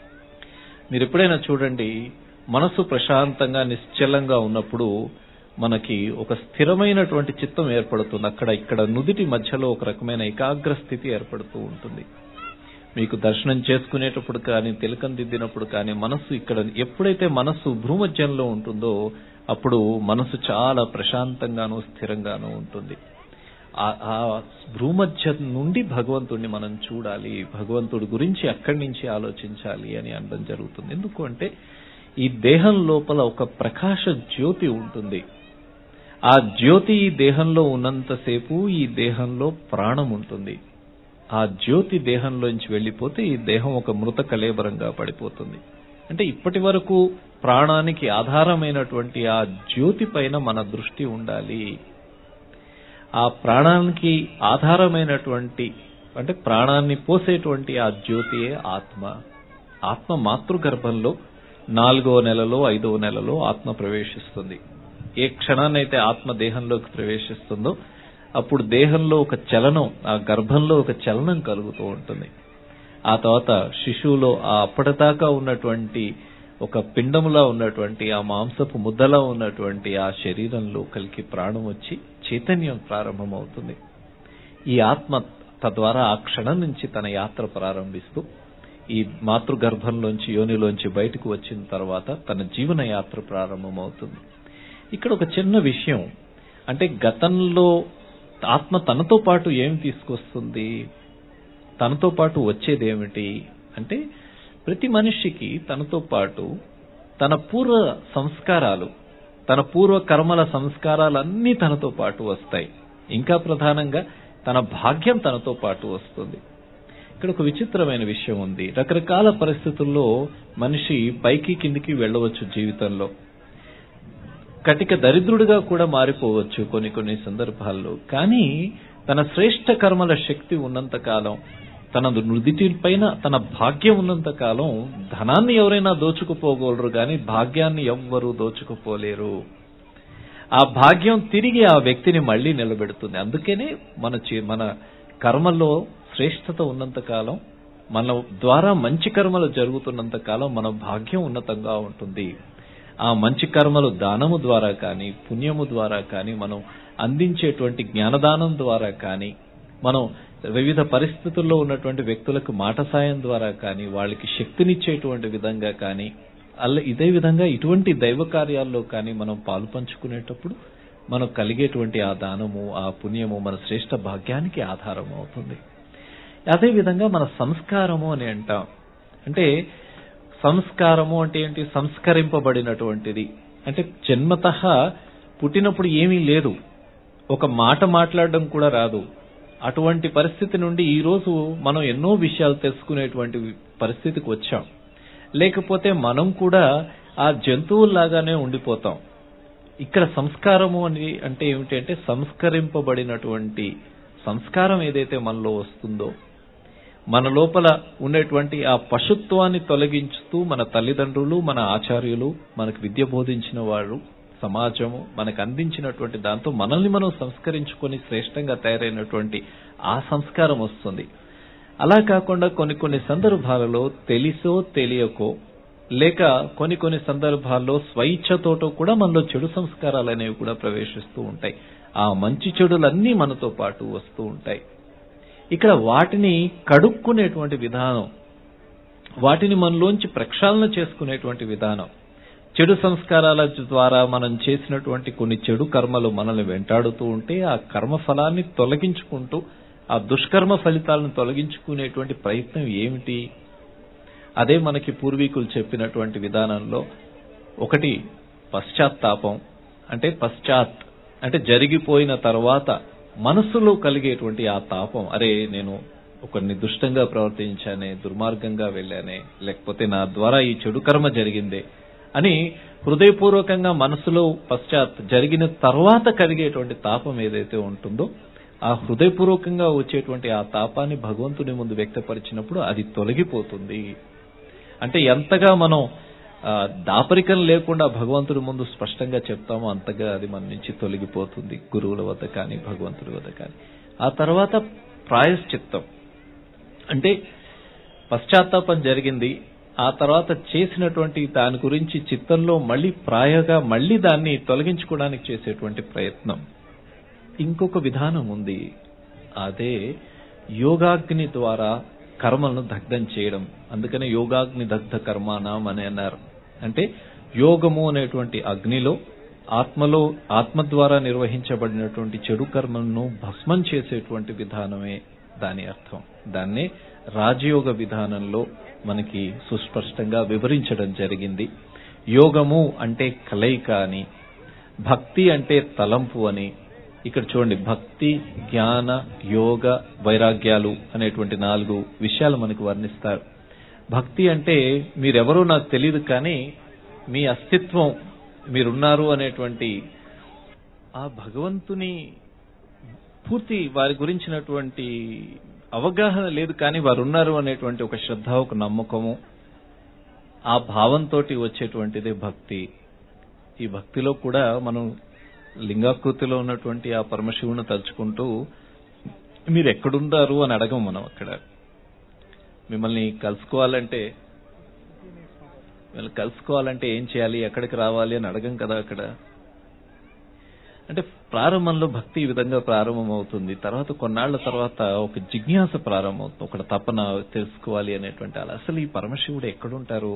మీరు ఎప్పుడైనా చూడండి మనసు ప్రశాంతంగా నిశ్చలంగా ఉన్నప్పుడు మనకి ఒక స్థిరమైనటువంటి చిత్తం ఏర్పడుతుంది అక్కడ ఇక్కడ నుదిటి మధ్యలో ఒక రకమైన ఏకాగ్ర స్థితి ఏర్పడుతూ ఉంటుంది మీకు దర్శనం చేసుకునేటప్పుడు కానీ తిలకం దిద్దినప్పుడు కానీ మనస్సు ఇక్కడ ఎప్పుడైతే మనస్సు భూమధ్యంలో ఉంటుందో అప్పుడు మనసు చాలా ప్రశాంతంగాను స్థిరంగాను ఉంటుంది ఆ- ఆ భూమధ్యం నుండి భగవంతుడిని మనం చూడాలి భగవంతుడి గురించి అక్కడి నుంచి ఆలోచించాలి అని అనడం జరుగుతుంది ఎందుకు అంటే ఈ దేహం లోపల ఒక ప్రకాశ జ్యోతి ఉంటుంది ఆ జ్యోతి ఈ దేహంలో ఉన్నంతసేపు ఈ దేహంలో ప్రాణం ఉంటుంది ఆ జ్యోతి దేహంలోంచి వెళ్ళిపోతే ఈ దేహం ఒక మృత కలేబరంగా పడిపోతుంది అంటే ఇప్పటి వరకు ప్రాణానికి ఆధారమైనటువంటి ఆ జ్యోతి పైన మన దృష్టి ఉండాలి ఆ ప్రాణానికి ఆధారమైనటువంటి అంటే ప్రాణాన్ని పోసేటువంటి ఆ జ్యోతియే ఆత్మ ఆత్మ మాతృగర్భంలో నాలుగో నెలలో ఐదవ నెలలో ఆత్మ ప్రవేశిస్తుంది ఏ క్షణాన్నైతే ఆత్మ దేహంలోకి ప్రవేశిస్తుందో అప్పుడు దేహంలో ఒక చలనం ఆ గర్భంలో ఒక చలనం కలుగుతూ ఉంటుంది ఆ తర్వాత శిశువులో ఆ అప్పటిదాకా ఉన్నటువంటి ఒక పిండములా ఉన్నటువంటి ఆ మాంసపు ముద్దలా ఉన్నటువంటి ఆ శరీరంలో కలికి ప్రాణం వచ్చి చైతన్యం ప్రారంభమవుతుంది ఈ ఆత్మ తద్వారా ఆ క్షణం నుంచి తన యాత్ర ప్రారంభిస్తూ ఈ మాతృగర్భంలోంచి యోనిలోంచి బయటకు వచ్చిన తర్వాత తన జీవన యాత్ర ప్రారంభమవుతుంది ఇక్కడ ఒక చిన్న విషయం అంటే గతంలో ఆత్మ తనతో పాటు ఏం తీసుకొస్తుంది తనతో పాటు వచ్చేది ఏమిటి అంటే ప్రతి మనిషికి తనతో పాటు తన పూర్వ సంస్కారాలు తన పూర్వ కర్మల సంస్కారాలన్నీ తనతో పాటు వస్తాయి ఇంకా ప్రధానంగా తన భాగ్యం తనతో పాటు వస్తుంది ఇక్కడ ఒక విచిత్రమైన విషయం ఉంది రకరకాల పరిస్థితుల్లో మనిషి పైకి కిందికి వెళ్ళవచ్చు జీవితంలో కటిక దరిద్రుడిగా కూడా మారిపోవచ్చు కొన్ని కొన్ని సందర్భాల్లో కానీ తన శ్రేష్ట కర్మల శక్తి ఉన్నంత కాలం తన నుదిటి పైన తన భాగ్యం ఉన్నంత కాలం ధనాన్ని ఎవరైనా దోచుకుపోగలరు కానీ భాగ్యాన్ని ఎవ్వరూ దోచుకుపోలేరు ఆ భాగ్యం తిరిగి ఆ వ్యక్తిని మళ్ళీ నిలబెడుతుంది అందుకనే మన చే- మన కర్మలో శ్రేష్టత ఉన్నంత కాలం మన ద్వారా మంచి కర్మలు జరుగుతున్నంత కాలం మన భాగ్యం ఉన్నతంగా ఉంటుంది ఆ మంచి కర్మలు దానము ద్వారా కానీ పుణ్యము ద్వారా కానీ మనం అందించేటువంటి జ్ఞానదానం ద్వారా కానీ మనం వివిధ పరిస్థితుల్లో ఉన్నటువంటి వ్యక్తులకు మాట సాయం ద్వారా కానీ వాళ్ళకి శక్తినిచ్చేటువంటి విధంగా కానీ అల్ల ఇదే విధంగా ఇటువంటి దైవ కార్యాల్లో కానీ మనం పాలు పంచుకునేటప్పుడు మనకు కలిగేటువంటి ఆ దానము ఆ పుణ్యము మన శ్రేష్ట భాగ్యానికి ఆధారం అవుతుంది అదే విధంగా మన సంస్కారము అని అంటాం అంటే సంస్కారము అంటే ఏంటి సంస్కరింపబడినటువంటిది అంటే జన్మత పుట్టినప్పుడు ఏమీ లేదు ఒక మాట మాట్లాడడం కూడా రాదు అటువంటి పరిస్థితి నుండి ఈ రోజు మనం ఎన్నో విషయాలు తెలుసుకునేటువంటి పరిస్థితికి వచ్చాం లేకపోతే మనం కూడా ఆ జంతువుల్లాగానే ఉండిపోతాం ఇక్కడ సంస్కారము అని అంటే ఏమిటి అంటే సంస్కరింపబడినటువంటి సంస్కారం ఏదైతే మనలో వస్తుందో మన లోపల ఉండేటువంటి ఆ పశుత్వాన్ని తొలగించుతూ మన తల్లిదండ్రులు మన ఆచార్యులు మనకు విద్య బోధించిన వారు సమాజము మనకు అందించినటువంటి దాంతో మనల్ని మనం సంస్కరించుకొని శ్రేష్టంగా తయారైనటువంటి ఆ సంస్కారం వస్తుంది అలా కాకుండా కొన్ని కొన్ని సందర్భాలలో తెలిసో తెలియకో లేక కొన్ని కొన్ని సందర్భాల్లో స్వయిచ్ఛతోటో కూడా మనలో చెడు సంస్కారాలు అనేవి కూడా ప్రవేశిస్తూ ఉంటాయి ఆ మంచి చెడులన్నీ మనతో పాటు వస్తూ ఉంటాయి ఇక్కడ వాటిని కడుక్కునేటువంటి విధానం వాటిని మనలోంచి ప్రక్షాళన చేసుకునేటువంటి విధానం చెడు సంస్కారాల ద్వారా మనం చేసినటువంటి కొన్ని చెడు కర్మలు మనల్ని వెంటాడుతూ ఉంటే ఆ కర్మ ఫలాన్ని తొలగించుకుంటూ ఆ దుష్కర్మ ఫలితాలను తొలగించుకునేటువంటి ప్రయత్నం ఏమిటి అదే మనకి పూర్వీకులు చెప్పినటువంటి విధానంలో ఒకటి పశ్చాత్తాపం అంటే పశ్చాత్ అంటే జరిగిపోయిన తర్వాత మనసులో కలిగేటువంటి ఆ తాపం అరే నేను ఒకరిని దుష్టంగా ప్రవర్తించానే దుర్మార్గంగా వెళ్ళానే లేకపోతే నా ద్వారా ఈ చెడు కర్మ జరిగిందే అని హృదయపూర్వకంగా మనసులో పశ్చాత్ జరిగిన తర్వాత కలిగేటువంటి తాపం ఏదైతే ఉంటుందో ఆ హృదయపూర్వకంగా వచ్చేటువంటి ఆ తాపాన్ని భగవంతుని ముందు వ్యక్తపరిచినప్పుడు అది తొలగిపోతుంది అంటే ఎంతగా మనం ఆ, దాపరికం లేకుండా భగవంతుడి ముందు స్పష్టంగా చెప్తామో అంతగా అది మన నుంచి తొలగిపోతుంది గురువుల వద్ద కానీ భగవంతుడి వద్ద కానీ ఆ తర్వాత ప్రాయశ్చిత్తం అంటే పశ్చాత్తాపం జరిగింది ఆ తర్వాత చేసినటువంటి దాని గురించి చిత్తంలో మళ్ళీ ప్రాయగా మళ్ళీ దాన్ని తొలగించుకోవడానికి చేసేటువంటి ప్రయత్నం ఇంకొక విధానం ఉంది అదే యోగాగ్ని ద్వారా కర్మలను దగ్ధం చేయడం అందుకనే యోగాగ్ని దగ్ధ కర్మాణం అని అన్నారు అంటే యోగము అనేటువంటి అగ్నిలో ఆత్మలో ఆత్మ ద్వారా నిర్వహించబడినటువంటి చెడు కర్మలను భస్మం చేసేటువంటి విధానమే దాని అర్థం దాన్నే రాజయోగ విధానంలో మనకి సుస్పష్టంగా వివరించడం జరిగింది యోగము అంటే కలయిక అని భక్తి అంటే తలంపు అని ఇక్కడ చూడండి భక్తి జ్ఞాన యోగ వైరాగ్యాలు అనేటువంటి నాలుగు విషయాలు మనకు వర్ణిస్తారు భక్తి అంటే మీరెవరో నాకు తెలియదు కానీ మీ అస్తిత్వం మీరున్నారు అనేటువంటి ఆ భగవంతుని పూర్తి వారి గురించినటువంటి అవగాహన లేదు కానీ వారు ఉన్నారు అనేటువంటి ఒక శ్రద్ధ ఒక నమ్మకము ఆ భావంతో వచ్చేటువంటిదే భక్తి ఈ భక్తిలో కూడా మనం లింగాకృతిలో ఉన్నటువంటి ఆ పరమశివుని తలుచుకుంటూ మీరు ఎక్కడున్నారు అని అడగం మనం అక్కడ మిమ్మల్ని కలుసుకోవాలంటే మిమ్మల్ని కలుసుకోవాలంటే ఏం చేయాలి ఎక్కడికి రావాలి అని అడగం కదా అక్కడ అంటే ప్రారంభంలో భక్తి ఈ విధంగా ప్రారంభమవుతుంది తర్వాత కొన్నాళ్ల తర్వాత ఒక జిజ్ఞాస ప్రారంభమవుతుంది ఒక తపన తెలుసుకోవాలి అనేటువంటి అలా అసలు ఈ పరమశివుడు ఎక్కడుంటారు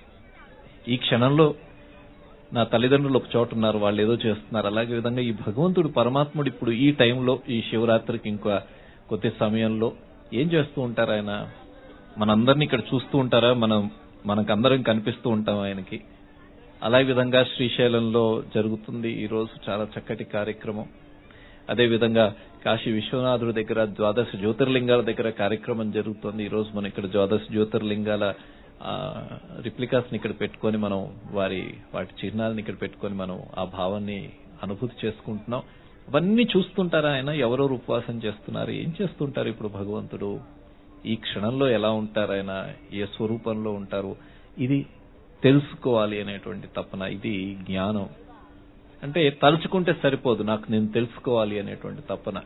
ఈ క్షణంలో నా తల్లిదండ్రులు ఒక చోట ఉన్నారు వాళ్ళు ఏదో చేస్తున్నారు అలాగే విధంగా ఈ భగవంతుడు పరమాత్ముడు ఇప్పుడు ఈ టైంలో ఈ శివరాత్రికి ఇంకా కొద్ది సమయంలో ఏం చేస్తూ ఉంటారు ఆయన మనందరినీ ఇక్కడ చూస్తూ ఉంటారా మనం మనకందరం కనిపిస్తూ ఉంటాం ఆయనకి అలా విధంగా శ్రీశైలంలో జరుగుతుంది ఈ రోజు చాలా చక్కటి కార్యక్రమం అదే విధంగా కాశీ విశ్వనాథుడి దగ్గర ద్వాదశ జ్యోతిర్లింగాల దగ్గర కార్యక్రమం జరుగుతుంది ఈ రోజు మనం ఇక్కడ ద్వాదశ జ్యోతిర్లింగాల రిప్లికాస్ ని ఇక్కడ పెట్టుకొని మనం వారి వాటి చిహ్నాలను ఇక్కడ పెట్టుకొని మనం ఆ భావాన్ని అనుభూతి చేసుకుంటున్నాం అవన్నీ చూస్తుంటారా ఆయన ఎవరెవరు ఉపవాసం చేస్తున్నారు ఏం చేస్తుంటారు ఇప్పుడు భగవంతుడు ఈ క్షణంలో ఎలా ఉంటారు ఆయన ఏ స్వరూపంలో ఉంటారు ఇది తెలుసుకోవాలి అనేటువంటి తపన ఇది జ్ఞానం అంటే తలుచుకుంటే సరిపోదు నాకు నేను తెలుసుకోవాలి అనేటువంటి తపన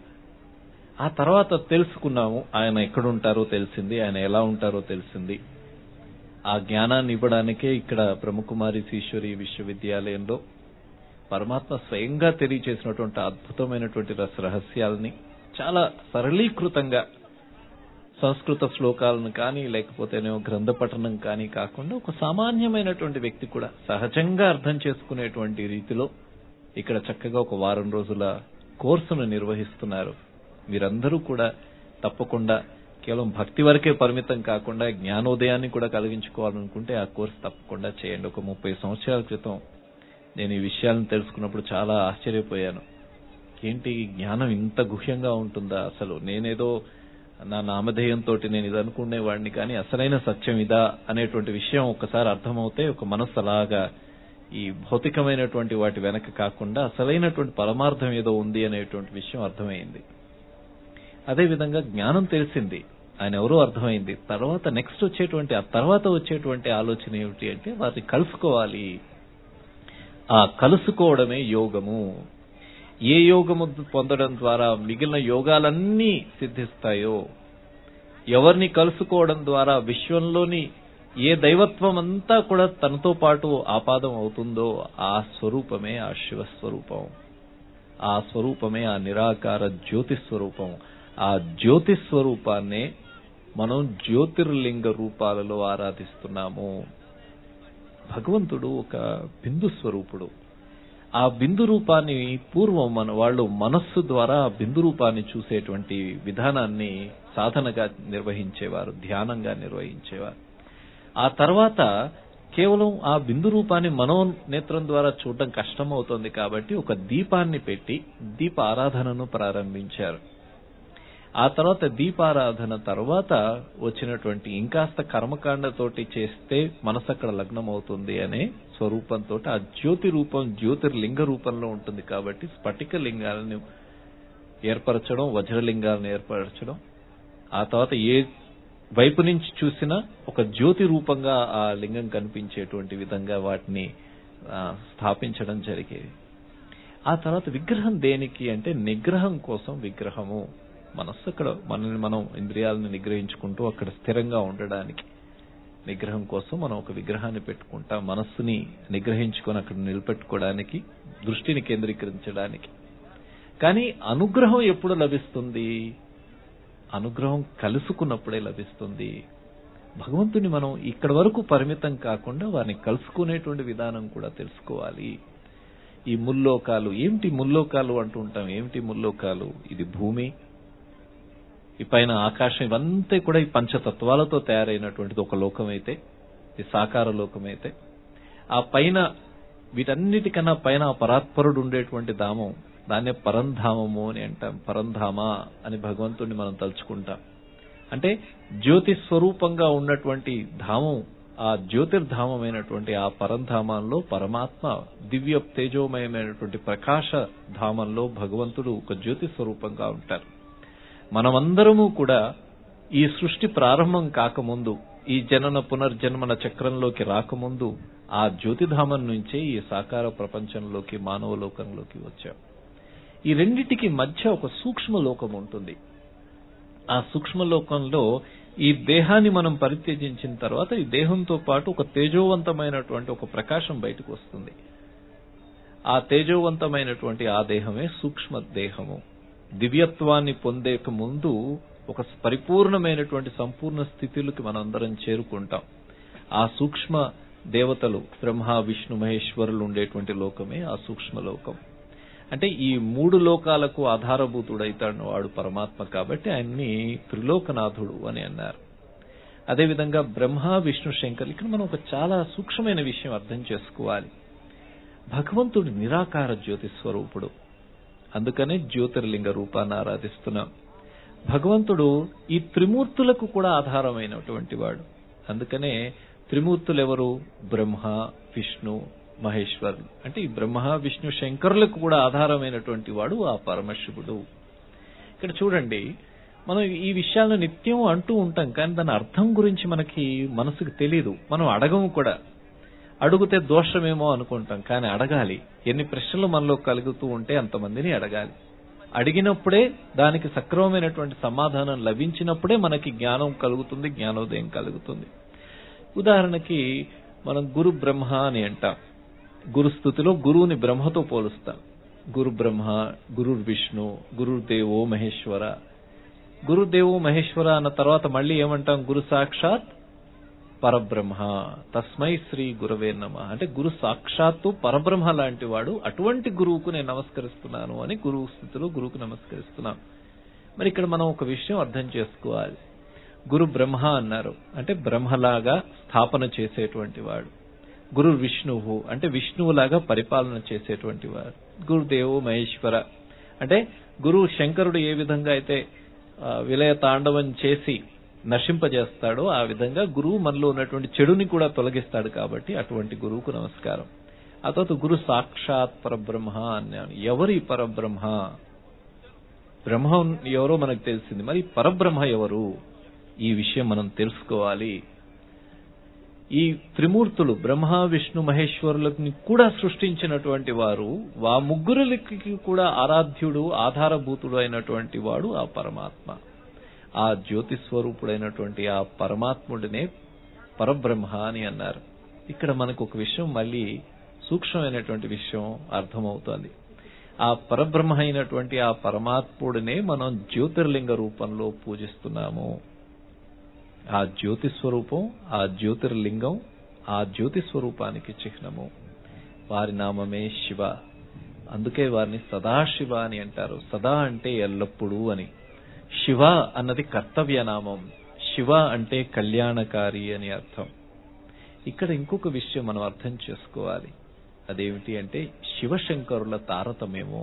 ఆ తర్వాత తెలుసుకున్నాము ఆయన ఎక్కడుంటారో తెలిసింది ఆయన ఎలా ఉంటారో తెలిసింది ఆ జ్ఞానాన్ని ఇవ్వడానికే ఇక్కడ బ్రహ్మకుమారి ఈశ్వరి విశ్వవిద్యాలయంలో పరమాత్మ స్వయంగా తెలియచేసినటువంటి అద్భుతమైనటువంటి రస రహస్యాలని చాలా సరళీకృతంగా సంస్కృత శ్లోకాలను కానీ లేకపోతేనేమో గ్రంథ పఠనం కానీ కాకుండా ఒక సామాన్యమైనటువంటి వ్యక్తి కూడా సహజంగా అర్థం చేసుకునేటువంటి రీతిలో ఇక్కడ చక్కగా ఒక వారం రోజుల కోర్సును నిర్వహిస్తున్నారు మీరందరూ కూడా తప్పకుండా కేవలం భక్తి వరకే పరిమితం కాకుండా జ్ఞానోదయాన్ని కూడా కలిగించుకోవాలనుకుంటే ఆ కోర్సు తప్పకుండా చేయండి ఒక ముప్పై సంవత్సరాల క్రితం నేను ఈ విషయాలను తెలుసుకున్నప్పుడు చాలా ఆశ్చర్యపోయాను ఏంటి ఈ జ్ఞానం ఇంత గుహ్యంగా ఉంటుందా అసలు నేనేదో నా నామధేయంతో నేను ఇది అనుకునేవాడిని కానీ అసలైన సత్యం ఇదా అనేటువంటి విషయం ఒకసారి అర్థమవుతే ఒక మనస్సు అలాగా ఈ భౌతికమైనటువంటి వాటి వెనక కాకుండా అసలైనటువంటి పరమార్థం ఏదో ఉంది అనేటువంటి విషయం అర్థమైంది అదే విధంగా జ్ఞానం తెలిసింది ఆయన ఎవరో అర్థమైంది తర్వాత నెక్స్ట్ వచ్చేటువంటి ఆ తర్వాత వచ్చేటువంటి ఆలోచన ఏమిటి అంటే వారిని కలుసుకోవాలి ఆ కలుసుకోవడమే యోగము ఏ యోగము పొందడం ద్వారా మిగిలిన యోగాలన్నీ సిద్ధిస్తాయో ఎవరిని కలుసుకోవడం ద్వారా విశ్వంలోని ఏ దైవత్వం అంతా కూడా తనతో పాటు ఆపాదం అవుతుందో ఆ స్వరూపమే ఆ శివస్వరూపం ఆ స్వరూపమే ఆ నిరాకార జ్యోతి స్వరూపం ఆ జ్యోతి స్వరూపాన్నే మనం జ్యోతిర్లింగ రూపాలలో ఆరాధిస్తున్నాము భగవంతుడు ఒక బిందు స్వరూపుడు ఆ బిందు రూపాన్ని పూర్వం మన వాళ్ళు మనస్సు ద్వారా ఆ బిందు రూపాన్ని చూసేటువంటి విధానాన్ని సాధనగా నిర్వహించేవారు ధ్యానంగా నిర్వహించేవారు ఆ తర్వాత కేవలం ఆ బిందు రూపాన్ని మనో నేత్రం ద్వారా చూడడం కష్టమవుతోంది కాబట్టి ఒక దీపాన్ని పెట్టి దీప ఆరాధనను ప్రారంభించారు ఆ తర్వాత దీపారాధన తర్వాత వచ్చినటువంటి ఇంకాస్త కర్మకాండతోటి చేస్తే మనసు అక్కడ లగ్నం అవుతుంది అనే స్వరూపంతో ఆ జ్యోతి రూపం జ్యోతిర్లింగ రూపంలో ఉంటుంది కాబట్టి స్ఫటిక లింగాలను ఏర్పరచడం వజ్రలింగాలను ఏర్పరచడం ఆ తర్వాత ఏ వైపు నుంచి చూసినా ఒక జ్యోతి రూపంగా ఆ లింగం కనిపించేటువంటి విధంగా వాటిని ఆ, స్థాపించడం జరిగేది ఆ తర్వాత విగ్రహం దేనికి అంటే నిగ్రహం కోసం విగ్రహము మనస్సు అక్కడ మనల్ని మనం ఇంద్రియాలను నిగ్రహించుకుంటూ అక్కడ స్థిరంగా ఉండడానికి నిగ్రహం కోసం మనం ఒక విగ్రహాన్ని పెట్టుకుంటాం మనస్సుని నిగ్రహించుకొని అక్కడ నిలబెట్టుకోవడానికి దృష్టిని కేంద్రీకరించడానికి కానీ అనుగ్రహం ఎప్పుడు లభిస్తుంది అనుగ్రహం కలుసుకున్నప్పుడే లభిస్తుంది భగవంతుని మనం ఇక్కడ వరకు పరిమితం కాకుండా వారిని కలుసుకునేటువంటి విధానం కూడా తెలుసుకోవాలి ఈ ముల్లోకాలు ఏమిటి ముల్లోకాలు అంటూ ఉంటాం ఏమిటి ముల్లోకాలు ఇది భూమి ఈ పైన ఆకాశం ఇవంతా కూడా ఈ పంచతత్వాలతో తయారైనటువంటిది ఒక లోకం అయితే ఈ సాకార లోకం అయితే ఆ పైన వీటన్నిటికన్నా పైన ఆ పరాత్పరుడు ఉండేటువంటి ధామం దాన్నే పరంధామము అని అంటాం పరంధామ అని భగవంతుడిని మనం తలుచుకుంటాం అంటే జ్యోతి స్వరూపంగా ఉన్నటువంటి ధామం ఆ జ్యోతిర్ధామమైనటువంటి ఆ పరంధామంలో పరమాత్మ దివ్య తేజోమయమైనటువంటి ప్రకాశ ధామంలో భగవంతుడు ఒక జ్యోతి స్వరూపంగా ఉంటారు మనమందరము కూడా ఈ సృష్టి ప్రారంభం కాకముందు ఈ జనన పునర్జన్మన చక్రంలోకి రాకముందు ఆ జ్యోతిధామం నుంచే ఈ సాకార ప్రపంచంలోకి మానవ లోకంలోకి వచ్చాం ఈ రెండిటికి మధ్య ఒక సూక్ష్మ లోకం ఉంటుంది ఆ సూక్ష్మ లోకంలో ఈ దేహాన్ని మనం పరిత్యజించిన తర్వాత ఈ దేహంతో పాటు ఒక తేజోవంతమైనటువంటి ఒక ప్రకాశం బయటకు వస్తుంది ఆ తేజోవంతమైనటువంటి ఆ దేహమే సూక్ష్మ దేహము దివ్యత్వాన్ని పొందేక ముందు ఒక పరిపూర్ణమైనటువంటి సంపూర్ణ స్థితిలోకి మనందరం చేరుకుంటాం ఆ సూక్ష్మ దేవతలు బ్రహ్మ విష్ణు మహేశ్వరులు ఉండేటువంటి లోకమే ఆ సూక్ష్మ లోకం అంటే ఈ మూడు లోకాలకు ఆధారభూతుడైతాడు వాడు పరమాత్మ కాబట్టి ఆయన్ని త్రిలోకనాథుడు అని అన్నారు అదేవిధంగా బ్రహ్మ విష్ణు శంకర్ ఇక్కడ మనం ఒక చాలా సూక్ష్మమైన విషయం అర్థం చేసుకోవాలి భగవంతుడు నిరాకార జ్యోతి స్వరూపుడు అందుకనే జ్యోతిర్లింగ రూపాన్ని ఆరాధిస్తున్నాం భగవంతుడు ఈ త్రిమూర్తులకు కూడా ఆధారమైనటువంటి వాడు అందుకనే త్రిమూర్తులు ఎవరు బ్రహ్మ విష్ణు మహేశ్వరులు అంటే ఈ బ్రహ్మ విష్ణు శంకరులకు కూడా ఆధారమైనటువంటి వాడు ఆ పరమశివుడు ఇక్కడ చూడండి మనం ఈ విషయాలను నిత్యం అంటూ ఉంటాం కానీ దాని అర్థం గురించి మనకి మనసుకు తెలియదు మనం అడగము కూడా అడిగితే దోషమేమో అనుకుంటాం కానీ అడగాలి ఎన్ని ప్రశ్నలు మనలో కలుగుతూ ఉంటే అంతమందిని అడగాలి అడిగినప్పుడే దానికి సక్రమమైనటువంటి సమాధానం లభించినప్పుడే మనకి జ్ఞానం కలుగుతుంది జ్ఞానోదయం కలుగుతుంది ఉదాహరణకి మనం గురు బ్రహ్మ అని అంటాం గురుస్థుతిలో గురువుని బ్రహ్మతో పోలుస్తాం గురు బ్రహ్మ గురు విష్ణు గురుదేవో మహేశ్వర గురుదేవో మహేశ్వర అన్న తర్వాత మళ్ళీ ఏమంటాం గురు సాక్షాత్ పరబ్రహ్మ తస్మై శ్రీ గురవే నమ అంటే గురు సాక్షాత్తు పరబ్రహ్మ లాంటి వాడు అటువంటి గురువుకు నేను నమస్కరిస్తున్నాను అని గురువు స్థితిలో గురువుకు నమస్కరిస్తున్నాను మరి ఇక్కడ మనం ఒక విషయం అర్థం చేసుకోవాలి గురు బ్రహ్మ అన్నారు అంటే బ్రహ్మలాగా స్థాపన చేసేటువంటి వాడు గురు విష్ణువు అంటే విష్ణువులాగా పరిపాలన చేసేటువంటి వాడు గురుదేవు మహేశ్వర అంటే గురువు శంకరుడు ఏ విధంగా అయితే ఆ, విలయ తాండవం చేసి నశింపజేస్తాడో ఆ విధంగా గురువు మనలో ఉన్నటువంటి చెడుని కూడా తొలగిస్తాడు కాబట్టి అటువంటి గురువుకు నమస్కారం ఆ తర్వాత గురు సాక్షాత్ పరబ్రహ్మ అన్నాను ఎవరి పరబ్రహ్మ బ్రహ్మ ఎవరో మనకు తెలిసింది మరి పరబ్రహ్మ ఎవరు ఈ విషయం మనం తెలుసుకోవాలి ఈ త్రిమూర్తులు బ్రహ్మ విష్ణు మహేశ్వరులని కూడా సృష్టించినటువంటి వారు ఆ ముగ్గురులకి కూడా ఆరాధ్యుడు ఆధారభూతుడు అయినటువంటి వాడు ఆ పరమాత్మ ఆ జ్యోతి స్వరూపుడైనటువంటి ఆ పరమాత్ముడినే పరబ్రహ్మ అని అన్నారు ఇక్కడ మనకు ఒక విషయం మళ్ళీ సూక్ష్మమైనటువంటి విషయం అర్థమవుతోంది ఆ పరబ్రహ్మ అయినటువంటి ఆ పరమాత్ముడినే మనం జ్యోతిర్లింగ రూపంలో పూజిస్తున్నాము ఆ జ్యోతి స్వరూపం ఆ జ్యోతిర్లింగం ఆ జ్యోతి స్వరూపానికి చిహ్నము వారి నామమే శివ అందుకే వారిని సదాశివ అని అంటారు సదా అంటే ఎల్లప్పుడూ అని శివ అన్నది కర్తవ్య నామం శివ అంటే కళ్యాణకారి అని అర్థం ఇక్కడ ఇంకొక విషయం మనం అర్థం చేసుకోవాలి అదేమిటి అంటే శివశంకరుల తారతమ్యము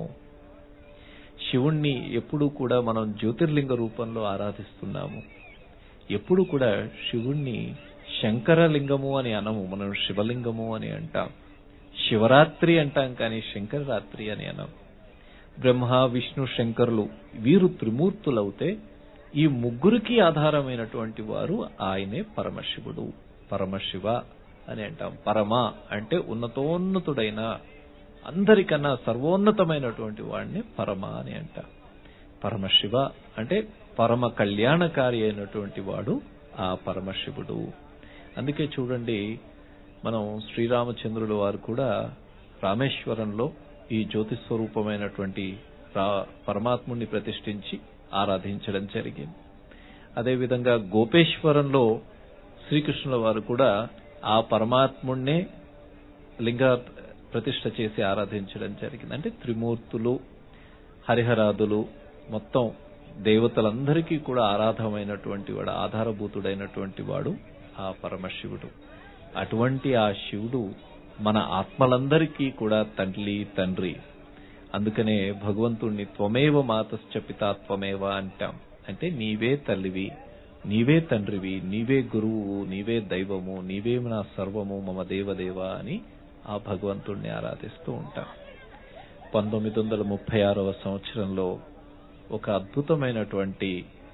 శివుణ్ణి ఎప్పుడూ కూడా మనం జ్యోతిర్లింగ రూపంలో ఆరాధిస్తున్నాము ఎప్పుడు కూడా శివుణ్ణి శంకరలింగము అని అనము మనం శివలింగము అని అంటాం శివరాత్రి అంటాం కానీ శంకరరాత్రి అని అనం బ్రహ్మ విష్ణు శంకరులు వీరు త్రిమూర్తులవుతే ఈ ముగ్గురికి ఆధారమైనటువంటి వారు ఆయనే పరమశివుడు పరమశివ అని అంటాం పరమ అంటే ఉన్నతోన్నతుడైన అందరికన్నా సర్వోన్నతమైనటువంటి వాడిని పరమ అని అంటాం పరమశివ అంటే పరమ కళ్యాణకారి అయినటువంటి వాడు ఆ పరమశివుడు అందుకే చూడండి మనం శ్రీరామచంద్రుల వారు కూడా రామేశ్వరంలో ఈ జ్యోతి స్వరూపమైనటువంటి పరమాత్ముడిని ప్రతిష్ఠించి ఆరాధించడం జరిగింది అదేవిధంగా గోపేశ్వరంలో శ్రీకృష్ణుల వారు కూడా ఆ పరమాత్ముడినే లింగ ప్రతిష్ఠ చేసి ఆరాధించడం జరిగింది అంటే త్రిమూర్తులు హరిహరాదులు మొత్తం దేవతలందరికీ కూడా ఆరాధమైనటువంటి వాడు ఆధారభూతుడైనటువంటి వాడు ఆ పరమశివుడు అటువంటి ఆ శివుడు మన ఆత్మలందరికీ కూడా తండ్రి తండ్రి అందుకనే భగవంతుణ్ణి త్వమేవ మాతశ్చ పితా త్వమేవ అంటాం అంటే నీవే తల్లివి నీవే తండ్రివి నీవే గురువు నీవే దైవము నీవే నా సర్వము మమ దేవదేవ అని ఆ భగవంతుణ్ణి ఆరాధిస్తూ ఉంటాం పంతొమ్మిది వందల ముప్పై ఆరవ సంవత్సరంలో ఒక అద్భుతమైనటువంటి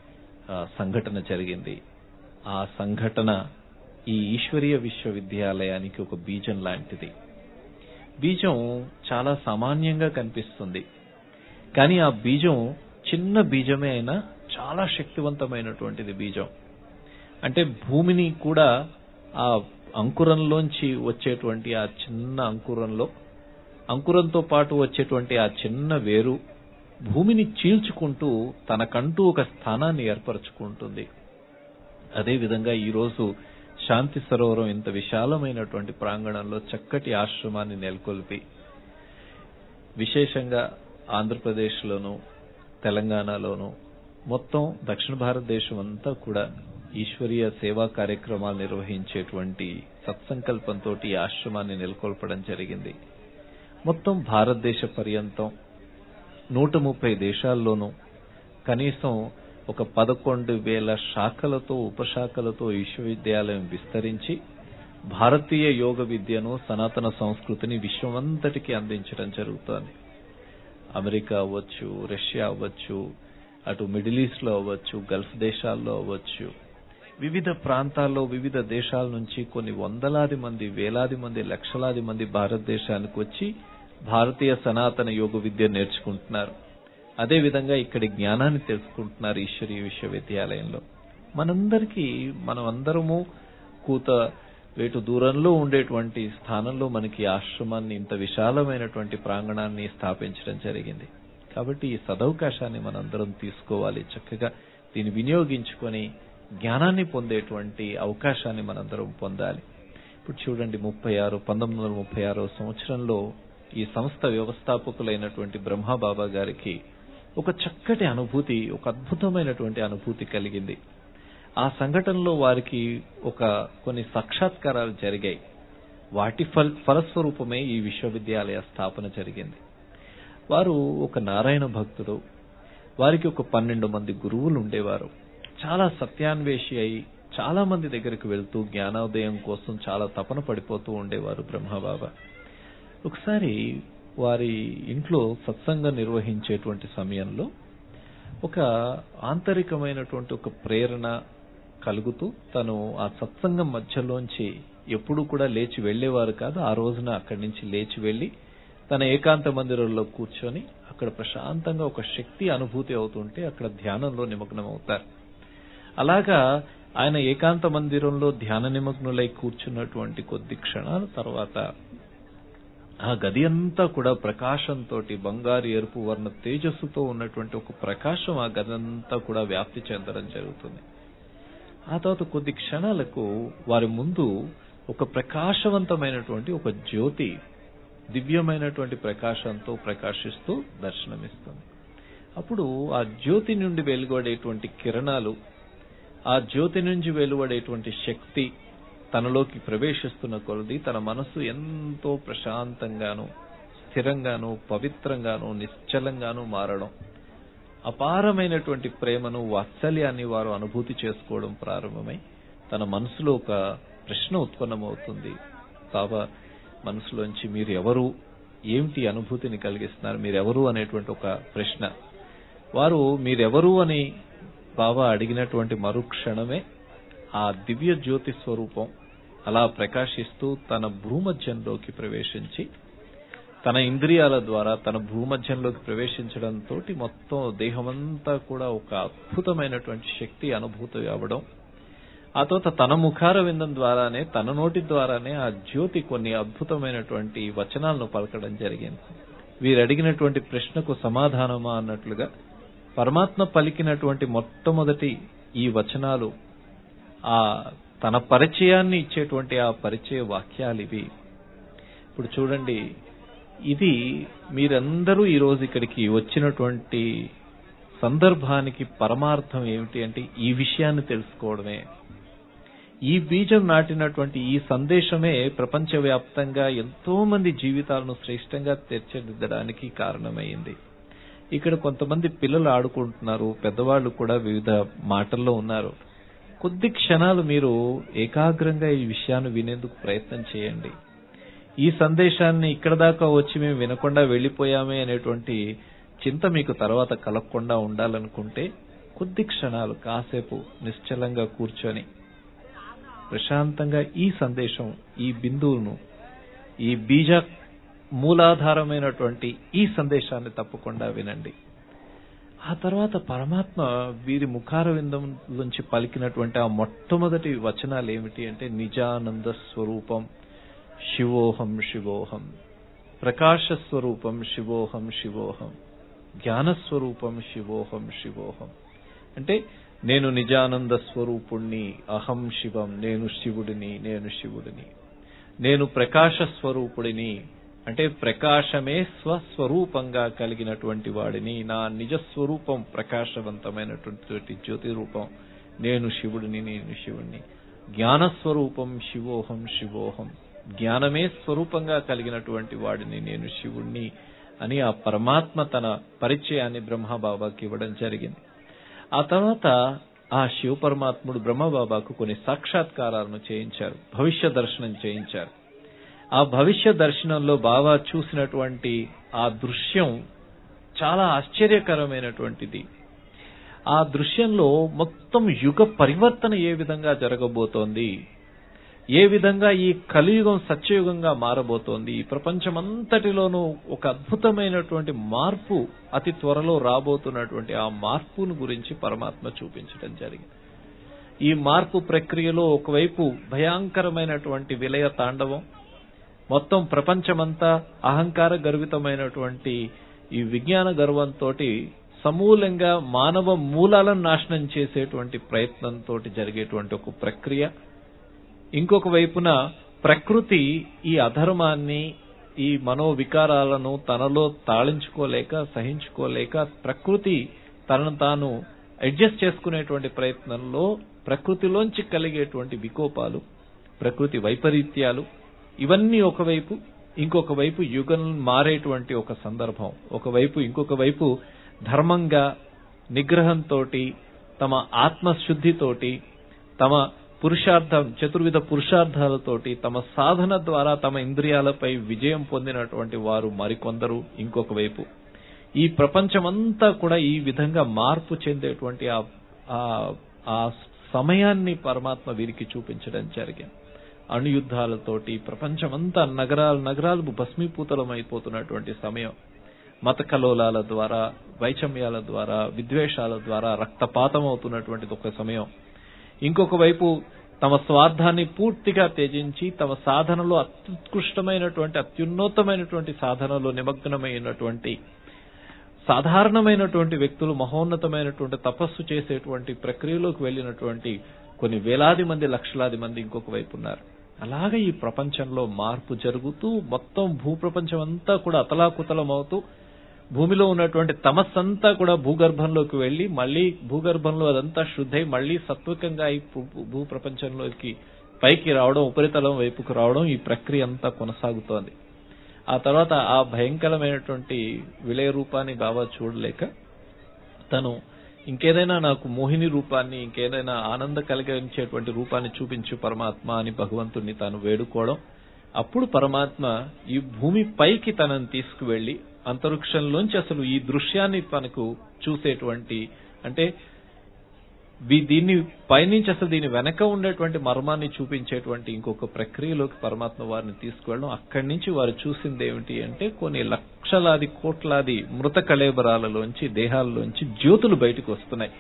సంఘటన జరిగింది ఆ సంఘటన ఈ ఈశ్వరీయ విశ్వవిద్యాలయానికి ఒక బీజం లాంటిది బీజం చాలా సామాన్యంగా కనిపిస్తుంది కానీ ఆ బీజం చిన్న బీజమే అయినా చాలా శక్తివంతమైనటువంటిది బీజం అంటే భూమిని కూడా ఆ అంకురంలోంచి వచ్చేటువంటి ఆ చిన్న అంకురంలో అంకురంతో పాటు వచ్చేటువంటి ఆ చిన్న వేరు భూమిని చీల్చుకుంటూ తనకంటూ ఒక స్థానాన్ని ఏర్పరచుకుంటుంది అదేవిధంగా ఈరోజు శాంతి సరోవరం ఇంత విశాలమైనటువంటి ప్రాంగణంలో చక్కటి ఆశ్రమాన్ని నెలకొల్పి విశేషంగా ఆంధ్రప్రదేశ్లోను తెలంగాణలోను మొత్తం దక్షిణ భారతదేశం అంతా కూడా ఈశ్వరీయ సేవా కార్యక్రమాలు నిర్వహించేటువంటి సత్సంకల్పంతో ఈ ఆశ్రమాన్ని నెలకొల్పడం జరిగింది మొత్తం భారతదేశ పర్యంతం నూట ముప్పై దేశాల్లోనూ కనీసం ఒక పదకొండు వేల శాఖలతో ఉపశాఖలతో విశ్వవిద్యాలయం విస్తరించి భారతీయ యోగ విద్యను సనాతన సంస్కృతిని విశ్వమంతటికి అందించడం జరుగుతోంది అమెరికా అవ్వచ్చు రష్యా అవ్వచ్చు అటు మిడిల్ ఈస్ట్ లో అవ్వచ్చు గల్ఫ్ దేశాల్లో అవ్వచ్చు వివిధ ప్రాంతాల్లో వివిధ దేశాల నుంచి కొన్ని వందలాది మంది వేలాది మంది లక్షలాది మంది భారతదేశానికి వచ్చి భారతీయ సనాతన యోగ విద్య నేర్చుకుంటున్నారు అదే విధంగా ఇక్కడి జ్ఞానాన్ని తెలుసుకుంటున్నారు ఈశ్వరీయ విశ్వవిద్యాలయంలో మనందరికీ మనం అందరము కూత వేటు దూరంలో ఉండేటువంటి స్థానంలో మనకి ఆశ్రమాన్ని ఇంత విశాలమైనటువంటి ప్రాంగణాన్ని స్థాపించడం జరిగింది కాబట్టి ఈ సదవకాశాన్ని మనందరం తీసుకోవాలి చక్కగా దీన్ని వినియోగించుకొని జ్ఞానాన్ని పొందేటువంటి అవకాశాన్ని మనందరం పొందాలి ఇప్పుడు చూడండి ముప్పై ఆరు పంతొమ్మిది వందల ముప్పై ఆరో సంవత్సరంలో ఈ సంస్థ వ్యవస్థాపకులైనటువంటి బ్రహ్మబాబా గారికి ఒక చక్కటి అనుభూతి ఒక అద్భుతమైనటువంటి అనుభూతి కలిగింది ఆ సంఘటనలో వారికి ఒక కొన్ని సాక్షాత్కారాలు జరిగాయి వాటి ఫల్ ఫలస్వరూపమే ఈ విశ్వవిద్యాలయ స్థాపన జరిగింది వారు ఒక నారాయణ భక్తుడు వారికి ఒక పన్నెండు మంది గురువులు ఉండేవారు చాలా సత్యాన్వేషి అయి చాలా మంది దగ్గరికి వెళ్తూ జ్ఞానోదయం కోసం చాలా తపన పడిపోతూ ఉండేవారు బ్రహ్మబాబా ఒకసారి వారి ఇంట్లో సత్సంగం నిర్వహించేటువంటి సమయంలో ఒక ఆంతరికమైనటువంటి ఒక ప్రేరణ కలుగుతూ తను ఆ సత్సంగం మధ్యలోంచి ఎప్పుడు కూడా లేచి వెళ్లేవారు కాదు ఆ రోజున అక్కడి నుంచి లేచి వెళ్లి తన ఏకాంత మందిరంలో కూర్చొని అక్కడ ప్రశాంతంగా ఒక శక్తి అనుభూతి అవుతుంటే అక్కడ ధ్యానంలో నిమగ్నం అవుతారు అలాగా ఆయన ఏకాంత మందిరంలో ధ్యాన నిమగ్నులై కూర్చున్నటువంటి కొద్ది క్షణాల తర్వాత ఆ గది అంతా కూడా ప్రకాశంతో బంగారు ఎరుపు వర్ణ తేజస్సుతో ఉన్నటువంటి ఒక ప్రకాశం ఆ గది అంతా కూడా వ్యాప్తి చెందడం జరుగుతుంది ఆ తర్వాత కొద్ది క్షణాలకు వారి ముందు ఒక ప్రకాశవంతమైనటువంటి ఒక జ్యోతి దివ్యమైనటువంటి ప్రకాశంతో ప్రకాశిస్తూ దర్శనమిస్తుంది అప్పుడు ఆ జ్యోతి నుండి వెలువడేటువంటి కిరణాలు ఆ జ్యోతి నుంచి వెలువడేటువంటి శక్తి తనలోకి ప్రవేశిస్తున్న కొలది తన మనస్సు ఎంతో ప్రశాంతంగాను స్థిరంగాను పవిత్రంగాను నిశ్చలంగాను మారడం అపారమైనటువంటి ప్రేమను వాత్సల్యాన్ని వారు అనుభూతి చేసుకోవడం ప్రారంభమై తన మనసులో ఒక ప్రశ్న ఉత్పన్నమవుతుంది బాబా మనసులోంచి మీరు ఎవరు ఏమిటి అనుభూతిని కలిగిస్తున్నారు మీరెవరు అనేటువంటి ఒక ప్రశ్న వారు మీరెవరు అని బాబా అడిగినటువంటి మరుక్షణమే ఆ దివ్య జ్యోతి స్వరూపం అలా ప్రకాశిస్తూ తన భూమధ్యంలోకి ప్రవేశించి తన ఇంద్రియాల ద్వారా తన భూమధ్యంలోకి ప్రవేశించడంతో మొత్తం దేహమంతా కూడా ఒక అద్భుతమైనటువంటి శక్తి అనుభూతి అవ్వడం ఆ తర్వాత తన ముఖార విందం ద్వారానే తన నోటి ద్వారానే ఆ జ్యోతి కొన్ని అద్భుతమైనటువంటి వచనాలను పలకడం జరిగింది వీరు అడిగినటువంటి ప్రశ్నకు సమాధానమా అన్నట్లుగా పరమాత్మ పలికినటువంటి మొట్టమొదటి ఈ వచనాలు ఆ తన పరిచయాన్ని ఇచ్చేటువంటి ఆ పరిచయ వాక్యాలు ఇవి ఇప్పుడు చూడండి ఇది మీరందరూ ఈ రోజు ఇక్కడికి వచ్చినటువంటి సందర్భానికి పరమార్థం ఏమిటి అంటే ఈ విషయాన్ని తెలుసుకోవడమే ఈ బీజం నాటినటువంటి ఈ సందేశమే ప్రపంచవ్యాప్తంగా ఎంతో మంది జీవితాలను శ్రేష్టంగా తీర్చిదిద్దడానికి కారణమైంది ఇక్కడ కొంతమంది పిల్లలు ఆడుకుంటున్నారు పెద్దవాళ్ళు కూడా వివిధ మాటల్లో ఉన్నారు కొద్ది క్షణాలు మీరు ఏకాగ్రంగా ఈ విషయాన్ని వినేందుకు ప్రయత్నం చేయండి ఈ సందేశాన్ని ఇక్కడ దాకా వచ్చి మేము వినకుండా వెళ్లిపోయామే అనేటువంటి చింత మీకు తర్వాత కలగకుండా ఉండాలనుకుంటే కొద్ది క్షణాలు కాసేపు నిశ్చలంగా కూర్చొని ప్రశాంతంగా ఈ సందేశం ఈ బిందువును ఈ బీజ మూలాధారమైనటువంటి ఈ సందేశాన్ని తప్పకుండా వినండి ఆ తర్వాత పరమాత్మ వీరి ముఖార విందం నుంచి పలికినటువంటి ఆ మొట్టమొదటి వచనాలు ఏమిటి అంటే నిజానంద స్వరూపం శివోహం శివోహం ప్రకాశ స్వరూపం శివోహం శివోహం జ్ఞానస్వరూపం శివోహం శివోహం అంటే నేను నిజానంద స్వరూపుణ్ణి అహం శివం నేను శివుడిని నేను శివుడిని నేను ప్రకాశ స్వరూపుడిని అంటే ప్రకాశమే స్వస్వరూపంగా కలిగినటువంటి వాడిని నా నిజ స్వరూపం ప్రకాశవంతమైనటువంటి జ్యోతి రూపం నేను శివుడిని నేను శివుడిని జ్ఞానస్వరూపం శివోహం శివోహం జ్ఞానమే స్వరూపంగా కలిగినటువంటి వాడిని నేను శివుణ్ణి అని ఆ పరమాత్మ తన పరిచయాన్ని బ్రహ్మబాబాకి ఇవ్వడం జరిగింది ఆ తర్వాత ఆ శివ పరమాత్ముడు బ్రహ్మబాబాకు కొన్ని సాక్షాత్కారాలను చేయించారు భవిష్య దర్శనం చేయించారు ఆ భవిష్య దర్శనంలో బాబా చూసినటువంటి ఆ దృశ్యం చాలా ఆశ్చర్యకరమైనటువంటిది ఆ దృశ్యంలో మొత్తం యుగ పరివర్తన ఏ విధంగా జరగబోతోంది ఏ విధంగా ఈ కలియుగం సత్యయుగంగా మారబోతోంది ఈ ప్రపంచమంతటిలోనూ ఒక అద్భుతమైనటువంటి మార్పు అతి త్వరలో రాబోతున్నటువంటి ఆ మార్పును గురించి పరమాత్మ చూపించడం జరిగింది ఈ మార్పు ప్రక్రియలో ఒకవైపు భయంకరమైనటువంటి విలయ తాండవం మొత్తం ప్రపంచమంతా అహంకార గర్వితమైనటువంటి ఈ విజ్ఞాన గర్వంతో సమూలంగా మానవ మూలాలను నాశనం చేసేటువంటి ప్రయత్నంతో జరిగేటువంటి ఒక ప్రక్రియ ఇంకొక వైపున ప్రకృతి ఈ అధర్మాన్ని ఈ మనోవికారాలను తనలో తాళించుకోలేక సహించుకోలేక ప్రకృతి తనను తాను అడ్జస్ట్ చేసుకునేటువంటి ప్రయత్నంలో ప్రకృతిలోంచి కలిగేటువంటి వికోపాలు ప్రకృతి వైపరీత్యాలు ఇవన్నీ ఒకవైపు ఇంకొక వైపు యుగం మారేటువంటి ఒక సందర్భం ఒకవైపు ఇంకొక వైపు ధర్మంగా నిగ్రహంతో తమ ఆత్మశుద్ధితోటి తమ పురుషార్థం చతుర్విధ పురుషార్థాలతోటి తమ సాధన ద్వారా తమ ఇంద్రియాలపై విజయం పొందినటువంటి వారు మరికొందరు ఇంకొక వైపు ఈ ప్రపంచమంతా కూడా ఈ విధంగా మార్పు చెందేటువంటి ఆ ఆ సమయాన్ని పరమాత్మ వీరికి చూపించడం జరిగింది అణుయుద్ధాలతోటి ప్రపంచమంతా నగరాలు నగరాలు భస్మీపూతలం అయిపోతున్నటువంటి సమయం మత కలోలాల ద్వారా వైషమ్యాల ద్వారా విద్వేషాల ద్వారా రక్తపాతం అవుతున్నటువంటిది ఒక సమయం ఇంకొక వైపు తమ స్వార్థాన్ని పూర్తిగా త్యజించి తమ సాధనలో అత్యుత్కృష్టమైనటువంటి అత్యున్నతమైనటువంటి సాధనలో నిమగ్నమైనటువంటి సాధారణమైనటువంటి వ్యక్తులు మహోన్నతమైనటువంటి తపస్సు చేసేటువంటి ప్రక్రియలోకి వెళ్ళినటువంటి కొన్ని వేలాది మంది లక్షలాది మంది ఇంకొక వైపు ఉన్నారు అలాగే ఈ ప్రపంచంలో మార్పు జరుగుతూ మొత్తం భూప్రపంచం అంతా కూడా అతలాకుతలం అవుతూ భూమిలో ఉన్నటువంటి తమస్సంతా కూడా భూగర్భంలోకి వెళ్లి మళ్లీ భూగర్భంలో అదంతా శుద్ధై మళ్లీ సత్వకంగా ఈ భూ- భూప్రపంచంలోకి పైకి రావడం ఉపరితలం వైపుకు రావడం ఈ ప్రక్రియ అంతా కొనసాగుతోంది ఆ తర్వాత ఆ భయంకరమైనటువంటి విలయ రూపాన్ని బాబా చూడలేక తను ఇంకేదైనా నాకు మోహిని రూపాన్ని ఇంకేదైనా ఆనంద కలిగించేటువంటి రూపాన్ని చూపించు పరమాత్మ అని భగవంతుణ్ణి తాను వేడుకోవడం అప్పుడు పరమాత్మ ఈ భూమి పైకి తనని తీసుకువెళ్లి అంతరిక్షంలోంచి అసలు ఈ దృశ్యాన్ని తనకు చూసేటువంటి అంటే వీ- దీన్ని పైనుంచి అసలు దీని వెనక ఉండేటువంటి మర్మాన్ని చూపించేటువంటి ఇంకొక ప్రక్రియలోకి పరమాత్మ వారిని తీసుకువెళ్ళడం అక్కడి నుంచి వారు చూసింది ఏమిటి అంటే కొన్ని లక్షలాది కోట్లాది మృత కళేబరాలలోంచి దేహాలలోంచి జ్యోతులు బయటకు వస్తున్నాయి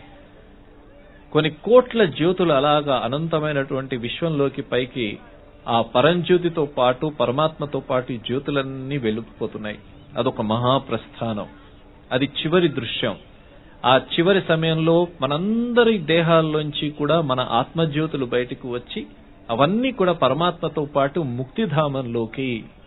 కొన్ని కోట్ల జ్యోతులు అలాగా అనంతమైనటువంటి విశ్వంలోకి పైకి ఆ పరంజ్యోతితో పాటు పరమాత్మతో పాటు ఈ జ్యోతులన్నీ వెలుపుపోతున్నాయి అదొక మహాప్రస్థానం అది చివరి దృశ్యం ఆ చివరి సమయంలో మనందరి దేహాల్లోంచి కూడా మన ఆత్మజ్యోతులు బయటకు వచ్చి అవన్నీ కూడా పరమాత్మతో పాటు ముక్తిధామంలోకి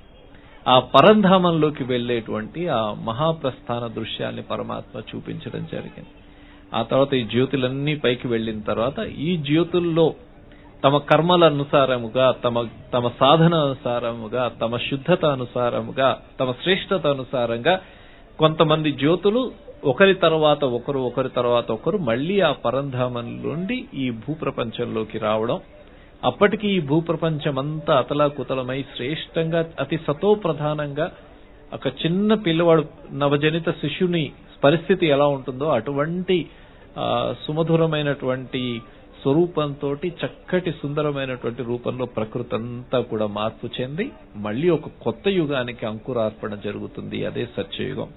ఆ పరంధామంలోకి వెళ్ళేటువంటి ఆ మహాప్రస్థాన దృశ్యాన్ని పరమాత్మ చూపించడం జరిగింది ఆ తర్వాత ఈ జ్యోతులన్నీ పైకి వెళ్ళిన తర్వాత ఈ జ్యోతుల్లో తమ కర్మల అనుసారముగా తమ తమ సాధన అనుసారముగా తమ శుద్ధత అనుసారముగా తమ శ్రేష్టత అనుసారంగా కొంతమంది జ్యోతులు ఒకరి తర్వాత ఒకరు ఒకరి తర్వాత ఒకరు మళ్లీ ఆ పరంధామం నుండి ఈ భూప్రపంచంలోకి రావడం అప్పటికి ఈ భూప్రపంచమంతా అతలాకుతలమై శ్రేష్టంగా అతి సతోప్రధానంగా ఒక చిన్న పిల్లవాడు నవజనిత శిశుని పరిస్థితి ఎలా ఉంటుందో అటువంటి ఆ, సుమధురమైనటువంటి స్వరూపంతో చక్కటి సుందరమైనటువంటి రూపంలో ప్రకృతి అంతా కూడా మార్పు చెంది మళ్ళీ ఒక కొత్త యుగానికి అంకురార్పణ జరుగుతుంది అదే సత్యయుగం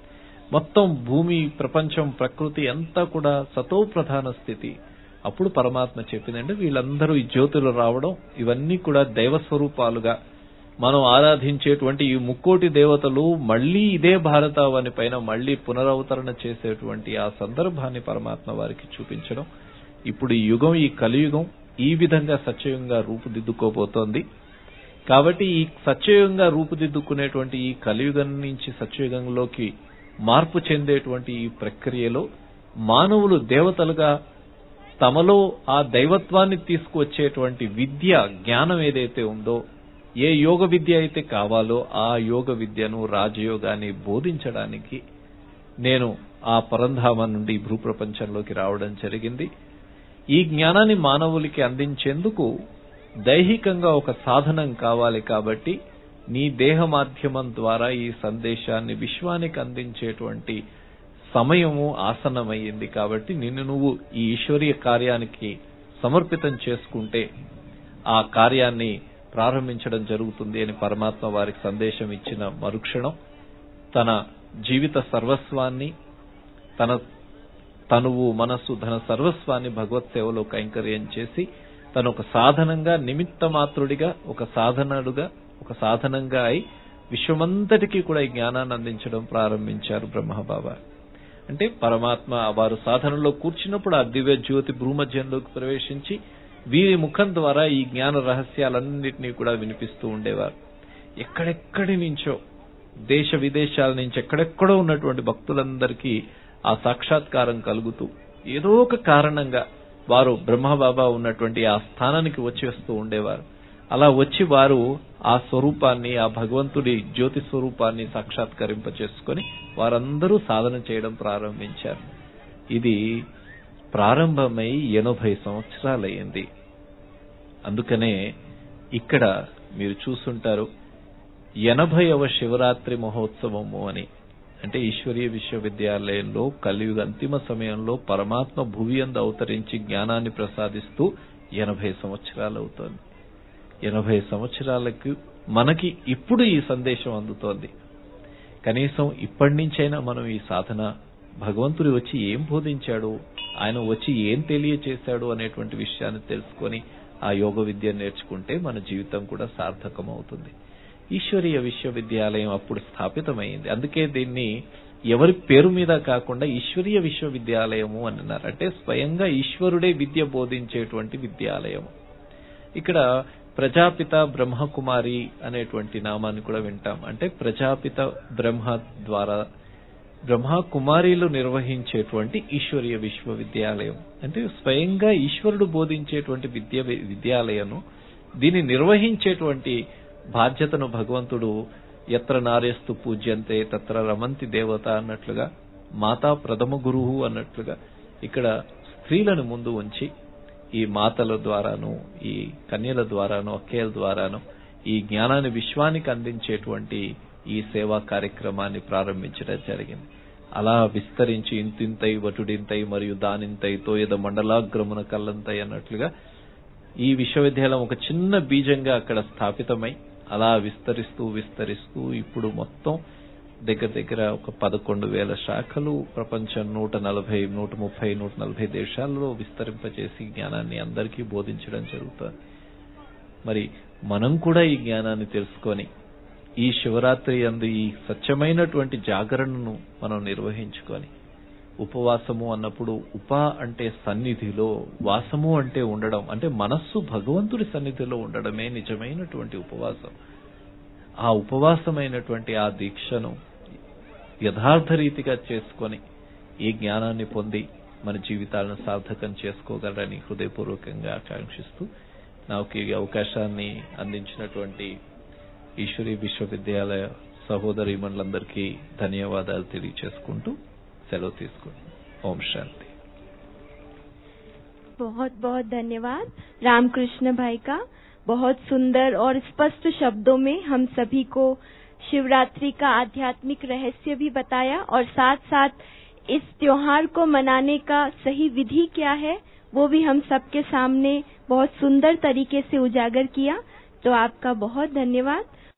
మొత్తం భూమి ప్రపంచం ప్రకృతి అంతా కూడా సతోప్రధాన స్థితి అప్పుడు పరమాత్మ చెప్పిందంటే వీళ్ళందరూ ఈ జ్యోతులు రావడం ఇవన్నీ కూడా దైవ స్వరూపాలుగా మనం ఆరాధించేటువంటి ఈ ముక్కోటి దేవతలు మళ్లీ ఇదే భారతావని పైన మళ్లీ పునరవతరణ చేసేటువంటి ఆ సందర్భాన్ని పరమాత్మ వారికి చూపించడం ఇప్పుడు ఈ యుగం ఈ కలియుగం ఈ విధంగా సత్యయుగంగా రూపుదిద్దుకోబోతోంది కాబట్టి ఈ సత్యయుగంగా రూపుదిద్దుకునేటువంటి ఈ కలియుగం నుంచి సత్యయుగంలోకి మార్పు చెందేటువంటి ఈ ప్రక్రియలో మానవులు దేవతలుగా తమలో ఆ దైవత్వాన్ని తీసుకువచ్చేటువంటి విద్య జ్ఞానం ఏదైతే ఉందో ఏ యోగ విద్య అయితే కావాలో ఆ యోగ విద్యను రాజయోగాన్ని బోధించడానికి నేను ఆ పరంధామం నుండి భూప్రపంచంలోకి రావడం జరిగింది ఈ జ్ఞానాన్ని మానవులకి అందించేందుకు దైహికంగా ఒక సాధనం కావాలి కాబట్టి నీ దేహ మాధ్యమం ద్వారా ఈ సందేశాన్ని విశ్వానికి అందించేటువంటి సమయము ఆసన్నమయ్యింది కాబట్టి నిన్ను నువ్వు ఈ ఈశ్వరీయ కార్యానికి సమర్పితం చేసుకుంటే ఆ కార్యాన్ని ప్రారంభించడం జరుగుతుంది అని పరమాత్మ వారికి సందేశం ఇచ్చిన మరుక్షణం తన జీవిత సర్వస్వాన్ని తన తనువు మనస్సు ధన సర్వస్వాన్ని భగవత్ సేవలో కైంకర్యం చేసి తను ఒక సాధనంగా నిమిత్త మాత్రుడిగా ఒక సాధనుడుగా ఒక సాధనంగా అయి విశ్వమంతటికీ కూడా ఈ జ్ఞానాన్ని అందించడం ప్రారంభించారు బ్రహ్మబాబా అంటే పరమాత్మ వారు సాధనలో కూర్చున్నప్పుడు ఆ దివ్య జ్యోతి భూమధ్యంలోకి ప్రవేశించి వీరి ముఖం ద్వారా ఈ జ్ఞాన రహస్యాలన్నింటినీ కూడా వినిపిస్తూ ఉండేవారు ఎక్కడెక్కడి నుంచో దేశ విదేశాల నుంచి ఎక్కడెక్కడో ఉన్నటువంటి భక్తులందరికీ ఆ సాక్షాత్కారం కలుగుతూ ఏదో ఒక కారణంగా వారు బ్రహ్మబాబా ఉన్నటువంటి ఆ స్థానానికి వచ్చి వస్తూ ఉండేవారు అలా వచ్చి వారు ఆ స్వరూపాన్ని ఆ భగవంతుడి జ్యోతి స్వరూపాన్ని సాక్షాత్కరింప చేసుకుని వారందరూ సాధన చేయడం ప్రారంభించారు ఇది ప్రారంభమై ఎనభై సంవత్సరాలయ్యింది అందుకనే ఇక్కడ మీరు చూస్తుంటారు ఎనభైవ శివరాత్రి మహోత్సవము అని అంటే ఈశ్వరీయ విశ్వవిద్యాలయంలో కలియుగ అంతిమ సమయంలో పరమాత్మ భువి అందు అవతరించి జ్ఞానాన్ని ప్రసాదిస్తూ ఎనభై సంవత్సరాలు అవుతోంది ఎనభై సంవత్సరాలకు మనకి ఇప్పుడు ఈ సందేశం అందుతోంది కనీసం ఇప్పటి నుంచైనా మనం ఈ సాధన భగవంతుడు వచ్చి ఏం బోధించాడు ఆయన వచ్చి ఏం తెలియచేశాడు అనేటువంటి విషయాన్ని తెలుసుకొని ఆ యోగ విద్య నేర్చుకుంటే మన జీవితం కూడా సార్థకం అవుతుంది ఈశ్వరీయ విశ్వవిద్యాలయం అప్పుడు స్థాపితమైంది అందుకే దీన్ని ఎవరి పేరు మీద కాకుండా ఈశ్వరీయ విశ్వవిద్యాలయము అని అన్నారు అంటే స్వయంగా ఈశ్వరుడే విద్య బోధించేటువంటి విద్యాలయం ఇక్కడ ప్రజాపిత బ్రహ్మకుమారి అనేటువంటి నామాన్ని కూడా వింటాం అంటే ప్రజాపిత బ్రహ్మ ద్వారా బ్రహ్మ కుమారీలు నిర్వహించేటువంటి ఈశ్వరీయ విశ్వవిద్యాలయం అంటే స్వయంగా ఈశ్వరుడు బోధించేటువంటి విద్య విద్యాలయను దీన్ని నిర్వహించేటువంటి బాధ్యతను భగవంతుడు ఎత్ర నార్యస్తు పూజ్యంతే తత్ర రమంతి దేవత అన్నట్లుగా మాతా ప్రథమ గురువు అన్నట్లుగా ఇక్కడ స్త్రీలను ముందు ఉంచి ఈ మాతల ద్వారాను ఈ కన్యల ద్వారాను అక్కయ్యల ద్వారాను ఈ జ్ఞానాన్ని విశ్వానికి అందించేటువంటి ఈ సేవా కార్యక్రమాన్ని ప్రారంభించడం జరిగింది అలా విస్తరించి ఇంతింతై వటుడింతై మరియు దానింతై తోయద మండలాగ్రమున కల్లంతై అన్నట్లుగా ఈ విశ్వవిద్యాలయం ఒక చిన్న బీజంగా అక్కడ స్థాపితమై అలా విస్తరిస్తూ విస్తరిస్తూ ఇప్పుడు మొత్తం దగ్గర దగ్గర ఒక పదకొండు వేల శాఖలు ప్రపంచం నూట నలభై నూట ముప్పై నూట నలభై దేశాల్లో విస్తరింపచేసి జ్ఞానాన్ని అందరికీ బోధించడం జరుగుతుంది మరి మనం కూడా ఈ జ్ఞానాన్ని తెలుసుకొని ఈ శివరాత్రి అందు ఈ సత్యమైనటువంటి జాగరణను మనం నిర్వహించుకొని ఉపవాసము అన్నప్పుడు ఉప అంటే సన్నిధిలో వాసము అంటే ఉండడం అంటే మనస్సు భగవంతుడి సన్నిధిలో ఉండడమే నిజమైనటువంటి ఉపవాసం ఆ ఉపవాసమైనటువంటి ఆ దీక్షను యథార్థ రీతిగా చేసుకొని ఈ జ్ఞానాన్ని పొంది మన జీవితాలను సార్థకం చేసుకోగలరని హృదయపూర్వకంగా ఆకాంక్షిస్తూ నాకు ఈ అవకాశాన్ని అందించినటువంటి ఈశ్వరి విశ్వవిద్యాలయ సహోదరి మండలందరికీ ధన్యవాదాలు తెలియచేసుకుంటూ సెలవు తీసుకుంటాం ఓం శాంతి बहुत बहुत धन्यवाद रामकृष्ण भाई का बहुत सुंदर और स्पष्ट शब्दों में हम सभी को शिवरात्रि का आध्यात्मिक रहस्य भी बताया और साथ साथ इस त्योहार को मनाने का सही विधि क्या है वो भी हम सबके सामने बहुत सुंदर तरीके से उजागर किया तो आपका बहुत धन्यवाद